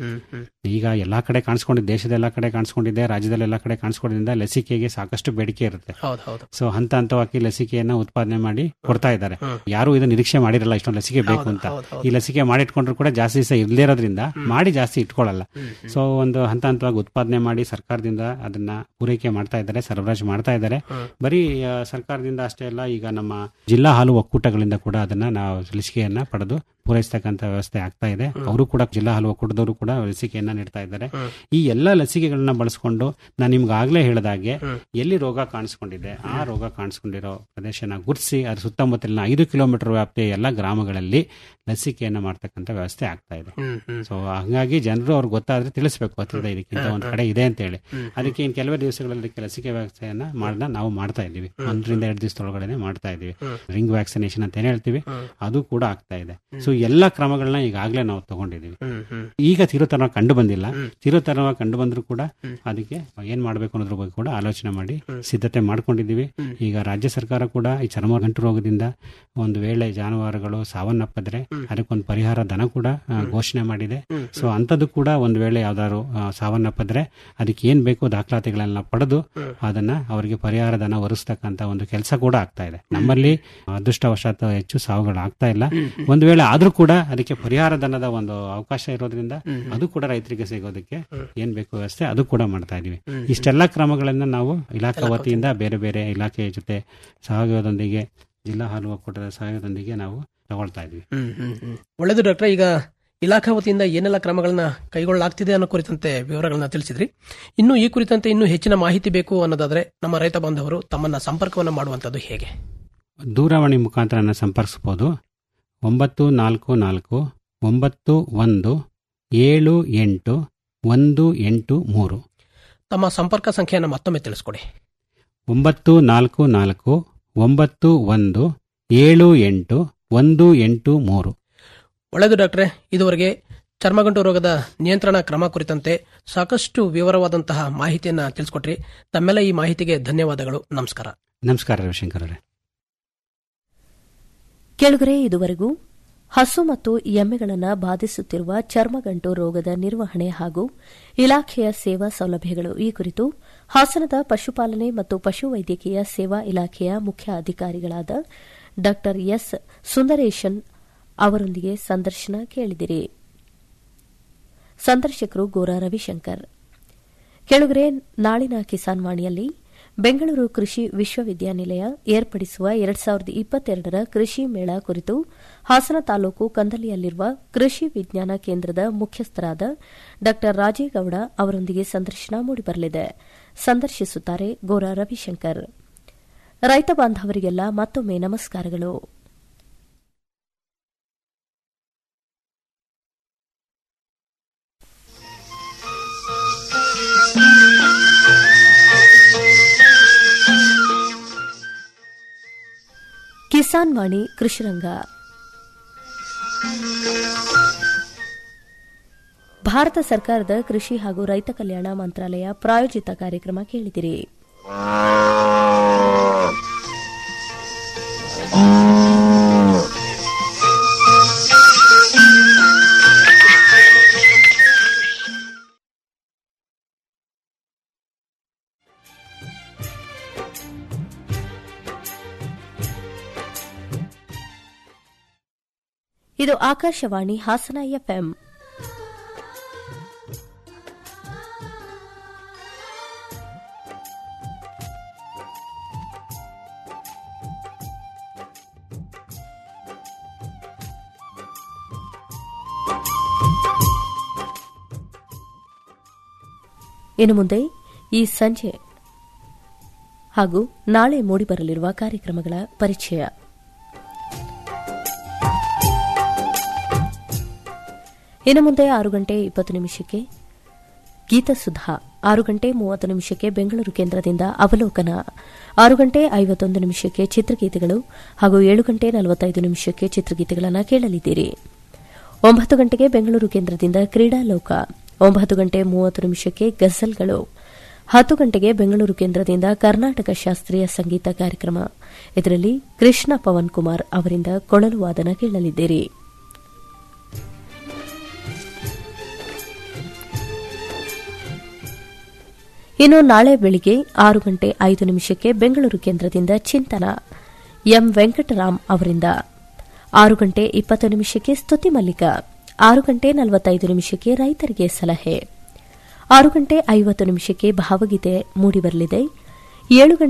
ಈಗ ಎಲ್ಲಾ ಕಡೆ ಕಾಣಿಸ್ಕೊಂಡಿದ್ದೆ ದೇಶದ ಎಲ್ಲಾ ಕಡೆ ಕಾಣಿಸ್ಕೊಂಡಿದೆ ರಾಜ್ಯದಲ್ಲಿ ಎಲ್ಲಾ ಕಡೆ ಕಾಣಿಸ್ಕೊಂಡಿದ್ದ ಲಸಿಕೆಗೆ ಸಾಕಷ್ಟು ಬೇಡಿಕೆ ಇರುತ್ತೆ ಹೌದು ಹೌದು ಸೊ ಹಂತ ಹಂತವಾಗಿ ಲಸಿಕೆಯನ್ನ ಉತ್ಪಾದನೆ ಮಾಡಿ ಕೊಡ್ತಾ ಇದ್ದಾರೆ ಯಾರು ಇದು ನಿರೀಕ್ಷೆ ಮಾಡಿರಲ್ಲ ಇಷ್ಟೊಂದು ಲಸಿಕೆ ಬೇಕು ಅಂತ ಈ ಲಸಿಕೆ ಮಾಡಿಟ್ಕೊಂಡ್ರು ಕೂಡ ಜಾಸ್ತಿ ದಿವಸ ಇರ್ದೇ ಇರೋದ್ರಿಂದ ಮಾಡಿ ಜಾಸ್ತಿ ಇಟ್ಕೊಳ್ಳಲ್ಲ ಸೊ ಒಂದು ಹಂತ ಹಂತವಾಗಿ ಉತ್ಪಾದನೆ ಮಾಡಿ ಸರ್ಕಾರದಿಂದ ಅದನ್ನ ಪೂರೈಕೆ ಮಾಡ್ತಾ ಇದ್ದಾರೆ ಸರಬರಾಜು ಮಾಡ್ತಾ ಇದ್ದಾರೆ ಬರೀ ಆ, ಸರ್ಕಾರದಿಂದ ಅಷ್ಟೇ ಅಲ್ಲ ಈಗ ನಮ್ಮ ಜಿಲ್ಲಾ ಹಾಲು ಒಕ್ಕೂಟಗಳಿಂದ ಕೂಡ ಅದನ್ನ ನಾವು ಲಸಿಕೆಯನ್ನ ಪಡೆದು ಪೂರೈಸ್ತಕ್ಕಂಥ ವ್ಯವಸ್ಥೆ ಆಗ್ತಾ ಇದೆ ಅವರು ಕೂಡ ಜಿಲ್ಲಾ ಹಾಲು ಒಕ್ಕೂಟದವರು ಕೂಡ ಲಸಿಕೆಯನ್ನ ನೀಡ್ತಾ ಇದ್ದಾರೆ ಈ ಎಲ್ಲ ಲಸಿಕೆಗಳನ್ನ ಬಳಸ್ಕೊಂಡು ನಾನು ನಿಮ್ಗೆ ಆಗ್ಲೇ ಹೇಳಿದಾಗೆ ಎಲ್ಲಿ ರೋಗ ಕಾಣಿಸ್ಕೊಂಡಿದೆ ಆ ರೋಗ ಕಾಣಿಸ್ಕೊಂಡಿರೋ ಪ್ರದೇಶನ ಗುರುತಿಸಿ ಅದ್ರ ಸುತ್ತಮುತ್ತಲಿನ ಐದು ಕಿಲೋಮೀಟರ್ ವ್ಯಾಪ್ತಿಯ ಎಲ್ಲ ಗ್ರಾಮಗಳಲ್ಲಿ ಲಸಿಕೆಯನ್ನ ಮಾಡ್ತಕ್ಕಂಥ ವ್ಯವಸ್ಥೆ ಆಗ್ತಾ ಇದೆ ಸೊ ಹಂಗಾಗಿ ಜನರು ಅವ್ರಿಗೆ ಗೊತ್ತಾದ್ರೆ ತಿಳಿಸ್ಬೇಕು ಹತ್ತಿರದ ಇದಕ್ಕಿಂತ ಒಂದ್ ಕಡೆ ಇದೆ ಅಂತ ಹೇಳಿ ಅದಕ್ಕೆ ಇನ್ ಕೆಲವೇ ದಿವಸಗಳಲ್ಲಿ ಅದಕ್ಕೆ ಲಸಿಕೆ ವ್ಯವಸ್ಥೆಯನ್ನ ಮಾಡ್ದ ನಾವು ಮಾಡ್ತಾ ಇದ್ದೀವಿ ಒಂದರಿಂದ ಎರಡು ದಿವಸದೊಳಗಡೆ ಮಾಡ್ತಾ ಇದೀವಿ ರಿಂಗ್ ವ್ಯಾಕ್ಸಿನೇಷನ್ ಅಂತ ಏನ್ ಹೇಳ್ತೀವಿ ಅದು ಕೂಡ ಆಗ್ತಾ ಇದೆ ಸೊ ಎಲ್ಲ ಕ್ರಮಗಳನ್ನ ಈಗಾಗಲೇ ನಾವು ತಗೊಂಡಿದೀವಿ ಈಗ ತಿರುತನ ಕಂಡು ಬಂದಿಲ್ಲ ತಿರುತನ ಕಂಡು ಬಂದ್ರು ಕೂಡ ಅದಕ್ಕೆ ಏನ್ ಮಾಡ್ಬೇಕು ಅನ್ನೋದ್ರ ಬಗ್ಗೆ ಕೂಡ ಆಲೋಚನೆ ಮಾಡಿ ಸಿದ್ಧತೆ ಮಾಡ್ಕೊಂಡಿದ್ದೀವಿ ಈಗ ರಾಜ್ಯ ಸರ್ಕಾರ ಕೂಡ ಈ ಚರ್ಮ ಗಂಟು ರೋಗದಿಂದ ಒಂದು ವೇಳೆ ಜಾನುವಾರುಗಳು ಸಾವನ್ನಪ್ಪಿದ್ರೆ ಅದಕ್ಕೊಂದು ಪರಿಹಾರ ಧನ ಕೂಡ ಆ, ಘೋಷಣೆ ಮಾಡಿದೆ ಸೊ ಅಂಥದ್ದು ಕೂಡ ಒಂದು ವೇಳೆ ಯಾವ್ದಾದ್ರು ಆ, ಸಾವನ್ನಪ್ಪಿದ್ರೆ ಅದಕ್ಕೆ ಏನ್ ಬೇಕು ದಾಖಲಾತಿಗಳನ್ನ ಪಡೆದು ಅದನ್ನ ಅವರಿಗೆ ಪರಿಹಾರ ಧನ ಒರೆಸ್ತಕ್ಕಂತ ಒಂದು ಕೆಲಸ ಕೂಡ ಆಗ್ತಾ ಇದೆ ನಮ್ಮಲ್ಲಿ ಅದೃಷ್ಟವಶಾತ್ ಹೆಚ್ಚು ಸಾವುಗಳು ಆಗ್ತಾ ಇಲ್ಲ ಒಂದು ವೇಳೆ ಆದ್ರೂ ಕೂಡ ಅದಕ್ಕೆ ಪರಿಹಾರ ಧನದ ಒಂದು ಅವಕಾಶ ಇರೋದ್ರಿಂದ ಅದು ಕೂಡ ರೈತರಿಗೆ ಸಿಗೋದಕ್ಕೆ ಏನ್ ಬೇಕು ವ್ಯವಸ್ಥೆ ಅದು ಕೂಡ ಮಾಡ್ತಾ ಇದೀವಿ ಇಷ್ಟೆಲ್ಲ ಕ್ರಮಗಳನ್ನ ನಾವು ಇಲಾಖಾ ವತಿಯಿಂದ ಬೇರೆ ಬೇರೆ ಇಲಾಖೆಯ ಜೊತೆ ಸಹಯೋಗದೊಂದಿಗೆ ಜಿಲ್ಲಾ ಹಾಲು ಒಕ್ಕೂಟದ ಸಹಯೋಗದೊಂದಿಗೆ ನಾವು ತಗೊಳ್ತಾ ಇದೀವಿ ಒಳ್ಳೆಯದು ಡಾಕ್ಟರ್ ಈಗ ಇಲಾಖಾ ವತಿಯಿಂದ ಏನೆಲ್ಲ ಕ್ರಮಗಳನ್ನ ಕೈಗೊಳ್ಳಲಾಗ್ತಿದೆ ಅನ್ನೋ ಕುರಿತಂತೆ ವಿವರಗಳನ್ನ ತಿಳಿಸಿದ್ರಿ ಇನ್ನು ಈ ಕುರಿತಂತೆ ಇನ್ನೂ ಹೆಚ್ಚಿನ ಮಾಹಿತಿ ಬೇಕು ಅನ್ನೋದಾದ್ರೆ ನಮ್ಮ ರೈತ ಬಾಂಧವರು ತಮ್ಮನ್ನ ಸಂಪರ್ಕವನ್ನ ಮಾಡುವಂತದ್ದು ಹೇಗೆ ದೂರವಾಣಿ ಮುಖಾಂತರ ನನ್ನ ಸಂಪರ್ಕಿಸಬಹುದು ಒಂಬತ್ತು ನಾಲ್ಕು ನಾಲ್ಕು ಒಂಬತ್ತು ಒಂದು ಏಳು ಎಂಟು ಒಂದು ಎಂಟು ಮೂರು ತಮ್ಮ ಸಂಪರ್ಕ ಸಂಖ್ಯೆಯನ್ನು ಮತ್ತೊಮ್ಮೆ ತಿಳಿಸ್ಕೊಡಿ ಒಂಬತ್ತು ನಾಲ್ಕು ನಾಲ್ಕು ಒಂಬತ್ತು ಒಂದು ಏಳು ಎಂಟು ಒಂದು ಎಂಟು ಮೂರು ಒಳ್ಳೆಯದು ಡಾಕ್ಟ್ರೆ ಇದುವರೆಗೆ ಚರ್ಮಗಂಟು ರೋಗದ ನಿಯಂತ್ರಣ ಕ್ರಮ ಕುರಿತಂತೆ ಸಾಕಷ್ಟು ವಿವರವಾದಂತಹ ಮಾಹಿತಿಯನ್ನ ತಿಳಿಸ್ಕೊಟ್ರಿ ತಮ್ಮೆಲ್ಲ ಈ ಮಾಹಿತಿಗೆ ಧನ್ಯವಾದಗಳು ನಮಸ್ಕಾರ ನಮಸ್ಕಾರ ರವಿಶಂಕರ್ ಅವರೇ ಕೆಳಗರೆ ಇದುವರೆಗೂ ಹಸು ಮತ್ತು ಎಮ್ಮೆಗಳನ್ನು ಬಾಧಿಸುತ್ತಿರುವ ಚರ್ಮಗಂಟು ರೋಗದ ನಿರ್ವಹಣೆ ಹಾಗೂ ಇಲಾಖೆಯ ಸೇವಾ ಸೌಲಭ್ಯಗಳು ಈ ಕುರಿತು ಹಾಸನದ ಪಶುಪಾಲನೆ ಮತ್ತು ಪಶುವೈದ್ಯಕೀಯ ಸೇವಾ ಇಲಾಖೆಯ ಮುಖ್ಯ ಅಧಿಕಾರಿಗಳಾದ ಡಾ ಎಸ್ ಸುಂದರೇಶನ್ ಅವರೊಂದಿಗೆ ಸಂದರ್ಶನ ಕೇಳಿದಿರಿ ಸಂದರ್ಶಕರು ಗೋರಾ ರವಿಶಂಕರ್ ಕೆಳಗರೆ ನಾಳಿನ ಕಿಸಾನ್ ವಾಣಿಯಲ್ಲಿ ಬೆಂಗಳೂರು ಕೃಷಿ ವಿಶ್ವವಿದ್ಯಾನಿಲಯ ಏರ್ಪಡಿಸುವ ಎರಡ್ ಸಾವಿರದ ಇಪ್ಪತ್ತೆರಡರ ಕೃಷಿ ಮೇಳ ಕುರಿತು ಹಾಸನ ತಾಲೂಕು ಕಂದಲಿಯಲ್ಲಿರುವ ಕೃಷಿ ವಿಜ್ಞಾನ ಕೇಂದ್ರದ ಮುಖ್ಯಸ್ಥರಾದ ಡಾ ರಾಜೇಗೌಡ ಅವರೊಂದಿಗೆ ಸಂದರ್ಶನ ಮೂಡಿಬರಲಿದೆ ಸಂದರ್ಶಿಸುತ್ತಾರೆ ಗೋರಾ ರವಿಶಂಕರ್ ರೈತ ಬಾಂಧವರಿಗೆಲ್ಲ ಮತ್ತೊಮ್ಮೆ ನಮಸ್ಕಾರಗಳು ಕಿಸಾನ್ ವಾಣಿ ಕೃಷಿರಂಗ ಭಾರತ ಸರ್ಕಾರದ ಕೃಷಿ ಹಾಗೂ ರೈತ ಕಲ್ಯಾಣ ಮಂತ್ರಾಲಯ ಪ್ರಾಯೋಜಿತ ಕಾರ್ಯಕ್ರಮ ಕೇಳಿದಿರಿ ಇದು ಆಕಾಶವಾಣಿ ಹಾಸನ ಎಫ್ಎಂ ಇನ್ನು ಮುಂದೆ ಈ ಸಂಜೆ ಹಾಗೂ ನಾಳೆ ಮೂಡಿಬರಲಿರುವ ಕಾರ್ಯಕ್ರಮಗಳ ಪರಿಚಯ ಇನ್ನು ಮುಂದೆ ಆರು ಗಂಟೆ ಇಪ್ಪತ್ತು ನಿಮಿಷಕ್ಕೆ ಗೀತಸುಧಾ ಆರು ಗಂಟೆ ಮೂವತ್ತು ನಿಮಿಷಕ್ಕೆ ಬೆಂಗಳೂರು ಕೇಂದ್ರದಿಂದ ಅವಲೋಕನ ಆರು ಗಂಟೆ ಐವತ್ತೊಂದು ನಿಮಿಷಕ್ಕೆ ಚಿತ್ರಗೀತೆಗಳು ಹಾಗೂ ಏಳು ಗಂಟೆ ನಲವತ್ತೈದು ನಿಮಿಷಕ್ಕೆ ಚಿತ್ರಗೀತೆಗಳನ್ನು ಕೇಳಲಿದ್ದೀರಿ ಒಂಬತ್ತು ಗಂಟೆಗೆ ಬೆಂಗಳೂರು ಕೇಂದ್ರದಿಂದ ಕ್ರೀಡಾಲೋಕ ಒಂಬತ್ತು ಗಂಟೆ ಮೂವತ್ತು ನಿಮಿಷಕ್ಕೆ ಗಜಲ್ಗಳು ಹತ್ತು ಗಂಟೆಗೆ ಬೆಂಗಳೂರು ಕೇಂದ್ರದಿಂದ ಕರ್ನಾಟಕ ಶಾಸ್ತ್ರೀಯ ಸಂಗೀತ ಕಾರ್ಯಕ್ರಮ ಇದರಲ್ಲಿ ಕೃಷ್ಣ ಪವನ್ ಕುಮಾರ್ ಅವರಿಂದ ಕೊಳಲು ವಾದನ ಕೇಳಲಿದ್ದೀರಿ ಇನ್ನು ನಾಳೆ ಬೆಳಿಗ್ಗೆ ಆರು ಗಂಟೆ ಐದು ನಿಮಿಷಕ್ಕೆ ಬೆಂಗಳೂರು ಕೇಂದ್ರದಿಂದ ಚಿಂತನ ಎಂ ವೆಂಕಟರಾಮ್ ಅವರಿಂದ ಆರು ಗಂಟೆ ಇಪ್ಪತ್ತು ನಿಮಿಷಕ್ಕೆ ಸ್ತುತಿ ಮಲ್ಲಿಕ ಆರು ಗಂಟೆ ನಲವತ್ತೈದು ನಿಮಿಷಕ್ಕೆ ರೈತರಿಗೆ ಸಲಹೆ ಆರು ಗಂಟೆ ಐವತ್ತು ನಿಮಿಷಕ್ಕೆ ಭಾವಗೀತೆ ಮೂಡಿಬರಲಿದೆ ಏಳು ಗಂಟೆ